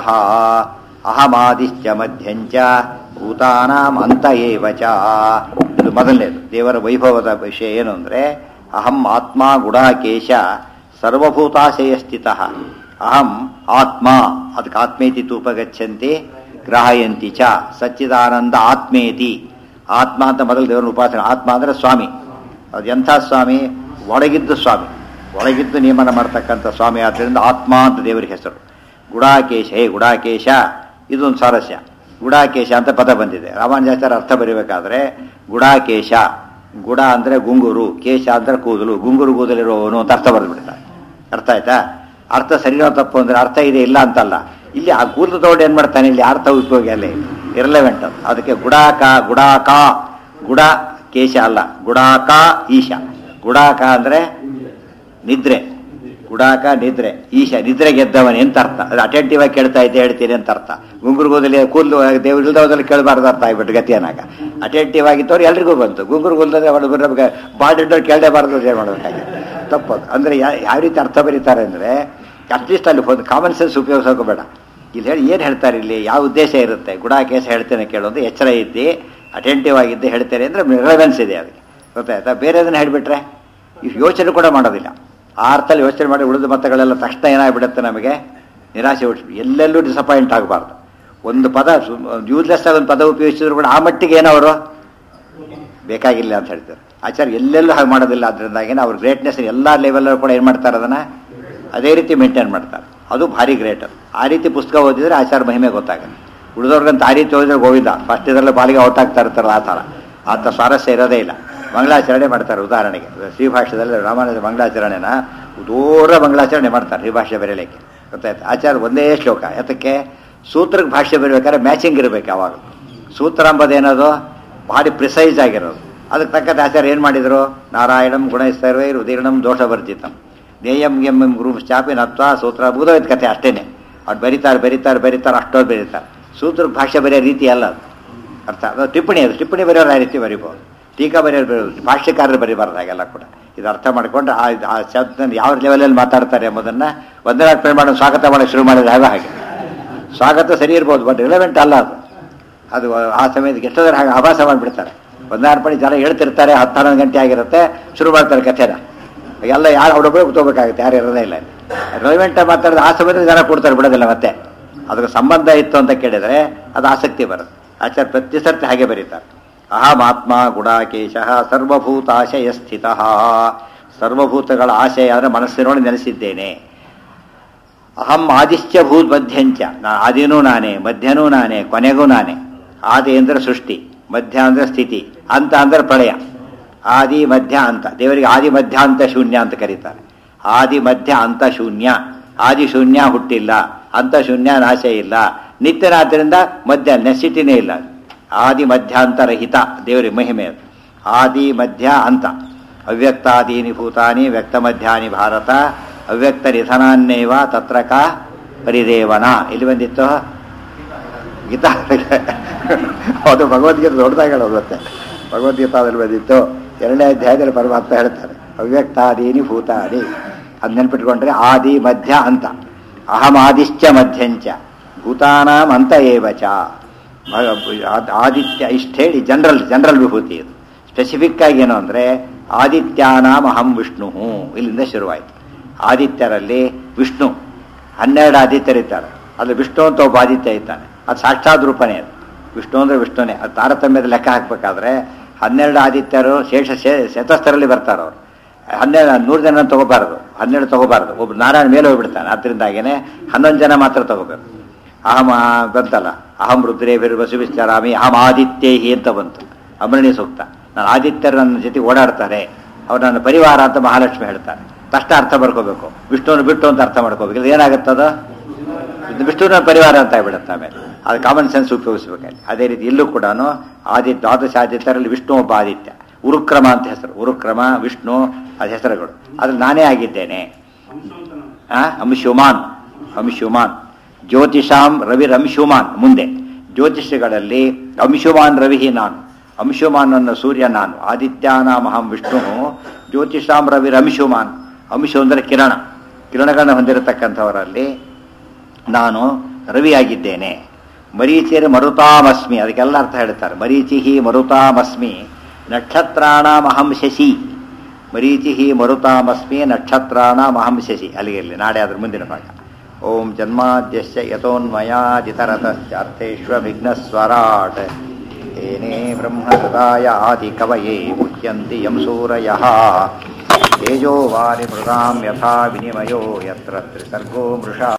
ಅಹಮಾದಿಶ್ಚ ಮಧ್ಯಂಚ ಭೂತಾನಾಂ ಅಂತ ಏವ ಚ ಇದು ಮೊದಲನೇದು ದೇವರ ವೈಭವದ ವಿಷಯ ಏನು ಅಂದರೆ ಅಹಂ ಆತ್ಮ ಗುಡಾಕೇಶ ಸರ್ವಭೂತಾಶಯ ಸ್ಥಿತ ಅಹಂ ಆತ್ಮ ಅದಕ್ಕೆ ಆತ್ಮೇತಿ ತೂಪಗಚ್ಚಂತಿ ಗ್ರಾಹಯಂತಿ ಚ ಸಚ್ಚಿದಾನಂದ ಆತ್ಮೇತಿ ಆತ್ಮ ಅಂತ ಮೊದಲು ದೇವರ ಉಪಾಸನೆ ಆತ್ಮ ಅಂದರೆ ಸ್ವಾಮಿ ಅದು ಎಂಥ ಸ್ವಾಮಿ ಒಳಗಿದ್ದು ಸ್ವಾಮಿ ಒಳಗಿದ್ದು ನಿಯಮನ ಮಾಡ್ತಕ್ಕಂಥ ಸ್ವಾಮಿ ಆದ್ದರಿಂದ ಆತ್ಮ ಅಂತ ದೇವರಿಗೆ ಹೆಸರು ಗುಡಾಕೇಶ ಹೇ ಗುಡಾಕೇಶ ಇದೊಂದು ಸಾರಸ್ಯ ಗುಡಾಕೇಶ ಅಂತ ಪದ ಬಂದಿದೆ ರಾಮಾನುಜಾಚಾರ್ಯ ಅರ್ಥ ಬರೀಬೇಕಾದ್ರೆ ಗುಡಾಕೇಶ ಗುಡ ಅಂದರೆ ಗುಂಗುರು ಕೇಶ ಅಂದರೆ ಕೂದಲು ಗುಂಗುರು ಕೂದಲಿರುವವನು ಅಂತ ಅರ್ಥ ಬರೆದ್ಬಿಡ್ತಾರೆ ಅರ್ಥ ಆಯ್ತಾ ಅರ್ಥ ಸರಿನೋ ತಪ್ಪು ಅಂದ್ರೆ ಅರ್ಥ ಇದೆ ಇಲ್ಲ ಅಂತಲ್ಲ ಇಲ್ಲಿ ಆ ಕೂದಲು ತಗೊಂಡು ಏನ್ ಮಾಡ್ತಾನೆ ಇಲ್ಲಿ ಅರ್ಥ ಉಪಯೋಗ ಅಲ್ಲಿ ಇರಲೆವೆಂಟ್ ಅದು ಅದಕ್ಕೆ ಗುಡಾಕ ಗುಡಾಕ ಗುಡ ಕೇಶ ಅಲ್ಲ ಗುಡಾಕ ಈಶ ಗುಡಾಕ ಅಂದ್ರೆ ನಿದ್ರೆ ಗುಡಾಕ ನಿದ್ರೆ ಈಶ ನಿದ್ರೆ ಗೆದ್ದವನೇ ಅಂತ ಅರ್ಥ ಅದು ಅಟೆಂಟಿವ್ ಆಗಿ ಕೇಳ್ತಾ ಇದ್ದೆ ಹೇಳ್ತೀನಿ ಅಂತ ಅರ್ಥ ಗುಂಗುರು ಕೂದಲಿ ಕೂದಲು ದೇವ್ರು ಇಲ್ದವದಲ್ಲಿ ಕೇಳಬಾರ್ದು ಅರ್ಥ ಆಗ್ಬಿಟ್ಟು ಗತಿ ಅನ್ನಾಗ ಅಟೆಂಟಿವ್ ಆಗಿದ್ದವ್ರು ಎಲ್ರಿಗೂ ಬಂತು ಗುಂಗುರು ಕೂದಲಂದ್ರೆ ಅವಳು ಬಾಡಿದ್ದವ್ರು ಕೇಳಲೇಬಾರ್ದು ಏನು ಮಾಡಬೇಕಾಗಿ ತಪ್ಪದು ಅಂದ್ರೆ ಯಾ- ಯಾವ ರೀತಿ ಅರ್ಥ ಬರೀತಾರೆ ಅಂದ್ರೆ ಅಟ್ಲೀಸ್ಟ್ ಅಲ್ಲಿ ಒಂದು ಕಾಮನ್ ಸೆನ್ಸ್ ಉಪಯೋಗಿಸೋಕೆ ಬೇಡ ಇಲ್ಲಿ ಹೇಳಿ ಏನು ಹೇಳ್ತಾರೆ ಇಲ್ಲಿ ಯಾವ ಉದ್ದೇಶ ಇರುತ್ತೆ ಗುಡ ಕೇಸ ಹೇಳ್ತೇನೆ ಕೇಳೋದು ಎಚ್ಚರ ಇದ್ದಿ ಅಟೆಂಟಿವ್ ಆಗಿದ್ದೆ ಹೇಳ್ತೇನೆ ಅಂದ್ರೆ ರಿಲೆವೆನ್ಸ್ ಇದೆ ಅದಕ್ಕೆ ಗೊತ್ತಾಯ್ತಾ ಬೇರೆದನ್ನ ಹೇಳ್ಬಿಟ್ರೆ ಇವ್ ಯೋಚನೆ ಕೂಡ ಮಾಡೋದಿಲ್ಲ ಆ ಅರ್ಥದಲ್ಲಿ ಯೋಚನೆ ಮಾಡಿ ಉಳಿದ ಮತಗಳೆಲ್ಲ ತಕ್ಷಣ ಏನಾಗ್ಬಿಡುತ್ತೆ ನಮಗೆ ನಿರಾಸೆ ಹುಟ್ಟಿಸ್ಬಿಟ್ಟು ಎಲ್ಲೆಲ್ಲೂ ಡಿಸಪಾಯಿಂಟ್ ಆಗಬಾರ್ದು ಒಂದು ಪದ ಯೂಸ್ಲೆಸ್ ಆಗಿ ಒಂದು ಪದ ಉಪಯೋಗಿಸಿದ್ರು ಕೂಡ ಆ ಮಟ್ಟಿಗೆ ಏನವರು ಬೇಕಾಗಿಲ್ಲ ಅಂತ ಹೇಳ್ತಾರೆ ಆಚಾರ್ಯ ಎಲ್ಲೆಲ್ಲೂ ಹಾಗೆ ಮಾಡೋದಿಲ್ಲ ಅದರಿಂದಾಗಿ ಅವ್ರ ಗ್ರೇಟ್ನೆಸ್ ಎಲ್ಲ ಲೆವೆಲ್ಲೂ ಕೂಡ ಏನು ಮಾಡ್ತಾರೆ ಅದನ್ನ ಅದೇ ರೀತಿ ಮೇಂಟೈನ್ ಮಾಡ್ತಾರೆ ಅದು ಭಾರಿ ಗ್ರೇಟ್ ಆ ರೀತಿ ಪುಸ್ತಕ ಓದಿದ್ರೆ ಆಚಾರ ಮಹಿಮೆ ಗೊತ್ತಾಗುತ್ತೆ ಉಳಿದವ್ರಿಗಂತ ಆ ರೀತಿ ಓದಿದ್ರೆ ಗೋವಿಂದ ಫಸ್ಟ್ ಇದರಲ್ಲಿ ಬಾಲಿಗೆ ಔಟ್ ಆಗ್ತಾ ಇರ್ತಾರಲ್ಲ ಆ ಥರ ಆತ ಸ್ವಾರಸ್ಯ ಇರೋದೇ ಇಲ್ಲ ಮಂಗಳಾಚರಣೆ ಮಾಡ್ತಾರೆ ಉದಾಹರಣೆಗೆ ಶ್ರೀಭಾಷ್ಯದಲ್ಲಿ ರಾಮಾನುಜ ಮಂಗಳಾಚರಣೆನ ದೂರ ಮಂಗಳಾಚರಣೆ ಮಾಡ್ತಾರೆ ಶ್ರೀಭಾಷ್ಯ ಬರೀಲಿಕ್ಕೆ ಗೊತ್ತಾಯ್ತು ಆಚಾರ ಒಂದೇ ಶ್ಲೋಕ ಯಾತಕ್ಕೆ ಸೂತ್ರಕ್ಕೆ ಭಾಷ್ಯ ಬರೀಬೇಕಾದ್ರೆ ಮ್ಯಾಚಿಂಗ್ ಇರಬೇಕು ಯಾವಾಗ ಸೂತ್ರ ಅಂಬದೇನದು ಭಾರಿ ಪ್ರಿಸೈಸ್ ಆಗಿರೋದು ಅದಕ್ಕೆ ತಕ್ಕಂತೆ ಆಚಾರ್ಯ ಏನು ಮಾಡಿದರು ನಾರಾಯಣಂ ಗುಣೈಸ್ತರ್ವೈರ್ ಉದೀರ್ಣಂ ದೋಷವರ್ಜಿತಂ ನೇಯಂ ಎಂ ಎಂ ಗುರು ಚಾಪಿ ನತ್ವ ಸೂತ್ರ ಬೂದೋಯ್ತು ಕಥೆ ಅಷ್ಟೇನೆ ಅವ್ರು ಬರೀತಾರೆ ಬರೀತಾರೆ ಬರೀತಾರೆ ಅಷ್ಟೊಂದು ಬರೀತಾರೆ ಸೂತ್ರಕ್ಕೆ ಭಾಷೆ ಬರೆಯೋ ರೀತಿ ಅಲ್ಲ ಅದು ಅರ್ಥ ಅದು ಟಿಪ್ಪಣಿ ಅದು ಟಿಪ್ಪಣಿ ಬರೆಯೋರು ಆ ರೀತಿ ಬರಿಬೋದು ಟೀಕಾ ಬರೆಯೋರು ಬರೆಯೋದು ಭಾಷ್ಯಕಾರರು ಬರೀಬಾರ್ದು ಹಾಗೆಲ್ಲ ಕೂಡ ಇದು ಅರ್ಥ ಮಾಡಿಕೊಂಡು ಆ ಆ ಶಬ್ದ ಯಾವ ಲೆವೆಲಲ್ಲಿ ಮಾತಾಡ್ತಾರೆ ಎಂಬುದನ್ನು ಒಂದರ ಅರ್ಪಣೆ ಮಾಡೋ ಸ್ವಾಗತ ಮಾಡೋಕ್ಕೆ ಶುರು ಮಾಡಿದ್ರೆ ಆಗ ಹಾಗೆ ಸ್ವಾಗತ ಸರಿ ಇರ್ಬೋದು ಬಟ್ ರಿಲೆವೆಂಟ್ ಅಲ್ಲ ಅದು ಅದು ಆ ಸಮಯಕ್ಕೆ ಎಷ್ಟೋದ್ರ ಹಾಗೆ ಆಭಾಸ ಮಾಡಿಬಿಡ್ತಾರೆ ಒಂದಾರ್ಪಣೆ ಜನ ಹೇಳ್ತಿರ್ತಾರೆ ಹತ್ತು ಹನ್ನೊಂದು ಗಂಟೆ ಆಗಿರುತ್ತೆ ಶುರು ಮಾಡ್ತಾರೆ ಕಥೆನ ಎಲ್ಲ ಯಾರು ಅವರೊಬ್ಬರೇ ಕೂತ್ಕೋಬೇಕಾಗುತ್ತೆ ಯಾರು ಇರೋದೇ ಇಲ್ಲ ರಿಲೆವೆಂಟ್ ಮಾತಾಡಿದ್ರೆ ಆ ಸಮಯದಲ್ಲಿ ಜನ ಕೊಡ್ತಾರೆ ಬಿಡೋದಿಲ್ಲ ಮತ್ತೆ ಅದಕ್ಕೆ ಸಂಬಂಧ ಇತ್ತು ಅಂತ ಕೇಳಿದರೆ ಅದು ಆಸಕ್ತಿ ಬರುತ್ತೆ ಆಚಾರ್ಯ ಪ್ರತಿ ಸರ್ತಿ ಹಾಗೆ ಬರೀತಾರೆ ಅಹಮಾತ್ಮ ಗುಡಾಕೇಶ ಸರ್ವಭೂತಾಶಯ ಸ್ಥಿತ ಸರ್ವಭೂತಗಳ ಆಶಯ ಅಂದರೆ ಮನಸ್ಸಿನೊಳಗೆ ನೆಲೆಸಿದ್ದೇನೆ ಅಹಂ ಆದಿಶ್ಚ ಭೂತ್ ಮಧ್ಯಂಚ ನಾ ಆದಿನೂ ನಾನೇ ಮಧ್ಯನೂ ನಾನೇ ಕೊನೆಗೂ ನಾನೇ ಆದಿ ಅಂದ್ರೆ ಸೃಷ್ಟಿ ಮಧ್ಯ ಅಂದ್ರೆ ಸ್ಥಿತಿ ಅಂತ ಅಂದ್ರೆ ಪ್ರಳಯ ಆದಿ ಮಧ್ಯ ಅಂತ ದೇವರಿಗೆ ಆದಿ ಮಧ್ಯ ಅಂತ ಶೂನ್ಯ ಅಂತ ಕರೀತಾರೆ ಆದಿ ಮಧ್ಯ ಅಂತ ಶೂನ್ಯ ಆದಿ ಶೂನ್ಯ ಹುಟ್ಟಿಲ್ಲ ಅಂತ ಶೂನ್ಯ ನಾಶ ಇಲ್ಲ ನಿತ್ಯನಾದ್ದರಿಂದ ಮಧ್ಯ ನೆಸಿಟಿನೇ ಇಲ್ಲ ಆದಿ ಮಧ್ಯಾಂತರಹಿತ ದೇವರಿಗೆ ಮಹಿಮೆ ಅದು ಆದಿ ಮಧ್ಯ ಅಂತ ಅವ್ಯಕ್ತಾದೀನಿ ಭೂತಾನಿ ವ್ಯಕ್ತ ಮಧ್ಯಾನಿ ಭಾರತ ಅವ್ಯಕ್ತ ನಿಧನಾನ್ನೇವ ತತ್ರ ಕಾ ಪರಿದೇವನ ಇಲ್ಲಿ ಬಂದಿತ್ತು ಗೀತಾ ಅದು ಭಗವದ್ಗೀತೆ ದೊಡ್ಡದಾಗಿ ಹೇಳೋದು ಮತ್ತೆ ಭಗವದ್ಗೀತಾದಲ್ಲಿ ಬಂದಿತ್ತು ಎರಡನೇ ಅಧ್ಯಾಯದಲ್ಲಿ ಪರಮಾತ್ಮ ಹೇಳ್ತಾರೆ ಅವ್ಯಕ್ತಾದೀನಿ ಭೂತಾನಿ ಅದು ನೆನ್ಪಿಟ್ಕೊಂಡ್ರೆ ಆದಿ ಮಧ್ಯ ಅಂತ ಅಹಂ ಆದಿಶ್ಚ ಮಧ್ಯಂಚ ಭೂತಾನಾಂ ಅಂತ ಏವಚ ಆದಿತ್ಯ ಇಷ್ಟು ಹೇಳಿ ಜನರಲ್ ಜನರಲ್ ವಿಭೂತಿ ಇದು ಸ್ಪೆಸಿಫಿಕ್ ಆಗಿ ಏನು ಅಂದರೆ ಆದಿತ್ಯಾನಾಂ ಅಹಂ ವಿಷ್ಣು ಇಲ್ಲಿಂದ ಶುರುವಾಯಿತು ಆದಿತ್ಯರಲ್ಲಿ ವಿಷ್ಣು ಹನ್ನೆರಡು ಆದಿತ್ಯರಿದ್ದಾರೆ ಅಲ್ಲಿ ವಿಷ್ಣು ಅಂತ ಒಬ್ಬ ಆದಿತ್ಯ ಇದ್ದಾನೆ ಅದು ಸಾಕ್ಷಾತ್ ರೂಪನೇ ಅದು ವಿಷ್ಣು ಅಂದರೆ ವಿಷ್ಣುನೇ ಅದು ತಾರತಮ್ಯದ ಲೆಕ್ಕ ಹಾಕಬೇಕಾದ್ರೆ ಹನ್ನೆರಡು ಆದಿತ್ಯರು ಶೇಷ ಶೇ- ಶತಸ್ಥರಲ್ಲಿ ಬರ್ತಾರೆ ಅವರು ಹನ್ನೆರಡು ನೂರು ಜನ ತಗೋಬಾರದು ಹನ್ನೆರಡು ತಗೋಬಾರದು ಒಬ್ಬ ನಾರಾಯಣ ಮೇಲೆ ಹೋಗ್ಬಿಡ್ತಾನೆ ಅದರಿಂದಾಗೇನೆ ಹನ್ನೊಂದು ಜನ ಮಾತ್ರ ತಗೋಬೇಕು ಅಹಂ ಆ, ಬಂತಲ್ಲ ಅಹಂ ರುದ್ರೇ ಬಿರು ಬಸವಿಶ್ಚರಾಮಿ ಅಹಂ ಆದಿತ್ಯೇಹಿ ಅಂತ ಬಂತು ಅಮರಣಿ ಸೂಕ್ತ ನಾನು ಆದಿತ್ಯರು ನನ್ನ ಜೊತೆ ಓಡಾಡ್ತಾರೆ ಅವ್ರು ನನ್ನ ಪರಿವಾರ ಅಂತ ಮಹಾಲಕ್ಷ್ಮಿ ಹೇಳ್ತಾರೆ ತಕ್ಷಣ ಅರ್ಥ ಮಾಡ್ಕೋಬೇಕು ವಿಷ್ಣುವನ್ನು ಬಿಟ್ಟು ಅಂತ ಅರ್ಥ ಮಾಡ್ಕೋಬೇಕು ಇದು ಏನಾಗುತ್ತದ ಇದು ವಿಷ್ಣುವಿನ ಪರಿವಾರ ಅಂತ ಆಗ್ಬಿಡುತ್ತೆ ಆಮೇಲೆ ಅದು ಕಾಮನ್ ಸೆನ್ಸ್ ಉಪಯೋಗಿಸ್ಬೇಕಲ್ಲಿ ಅದೇ ರೀತಿ ಇಲ್ಲೂ ಕೂಡ ಆದಿತ್ಯ ದ್ವಾದಶ ಆದಿತ್ಯರಲ್ಲಿ ವಿಷ್ಣು ಒಬ್ಬ ಆದಿತ್ಯ ಉರುಕ್ರಮ ಅಂತ ಹೆಸರು ಉರುಕ್ರಮ ವಿಷ್ಣು ಅದು ಹೆಸರುಗಳು ಅದ್ರಲ್ಲಿ ನಾನೇ ಆಗಿದ್ದೇನೆ ಆ, ಅಂಶುಮಾನ್ ಅಂಶುಮಾನ್ ಜ್ಯೋತಿಷಾಂ ರವಿ ರಂಶುಮಾನ್ ಮುಂದೆ ಜ್ಯೋತಿಷಗಳಲ್ಲಿ ಅಂಶುಮಾನ್ ರವಿ ನಾನು ಅಂಶುಮಾನ್ ಅನ್ನೋ ಸೂರ್ಯ ನಾನು ಆದಿತ್ಯಾನಾಮಹಂ ವಿಷ್ಣು ಜ್ಯೋತಿಷಾಂ ರವಿ ರಂಶುಮಾನ್ ಅಂಶು ಅಂದರೆ ಕಿರಣ ಕಿರಣಗಳನ್ನ ಹೊಂದಿರತಕ್ಕಂಥವರಲ್ಲಿ ನಾನು ರವಿಯಾಗಿದ್ದೇನೆ ಮರೀಚಿರ್ ಮರುತಾಮಸ್ಮಿ ಅದಕ್ಕೆಲ್ಲ ಅರ್ಥ ಹೇಳ್ತಾರೆ ಮರೀಚಿಹಿ ಮರುತಾಮಸ್ಮಿ ನಕ್ಷತ್ರಾಣಮಹಂ ಶಶಿ ಮರೀಚಿಹಿ ಮರುತಾಮಸ್ಮಿ ನಕ್ಷತ್ರಾಣಮಹಂ ಶಶಿ ಅಲ್ಲಿಗೆ ಇಲ್ಲಿ ನಾಳೆ ಅದ್ರ ಮುಂದಿನ ಭಾಗ ಓಂ ಜನ್ಮಾದ್ಯಸ್ಯ ಯಥೋನ್ಮಯಾದಿತರತಶ್ಚಾರ್ಥೇಷ್ವವಿಘ್ನಸ್ವರಾಟ್ ಏನೇ ಬ್ರಹ್ಮಹೃದಾಯ ಆದಿ ಕವಯೇ ಮುಹ್ಯಂತಿ ಯಂ ಸೂರಯಃ ತೇಜೋ ವಾರಿ ಮೃಗಾಂ ಯಥಾ ವಿನಿಮಯೋ ಯತ್ರ ತ್ರಿಸರ್ಗೋ ಮೃಷಾ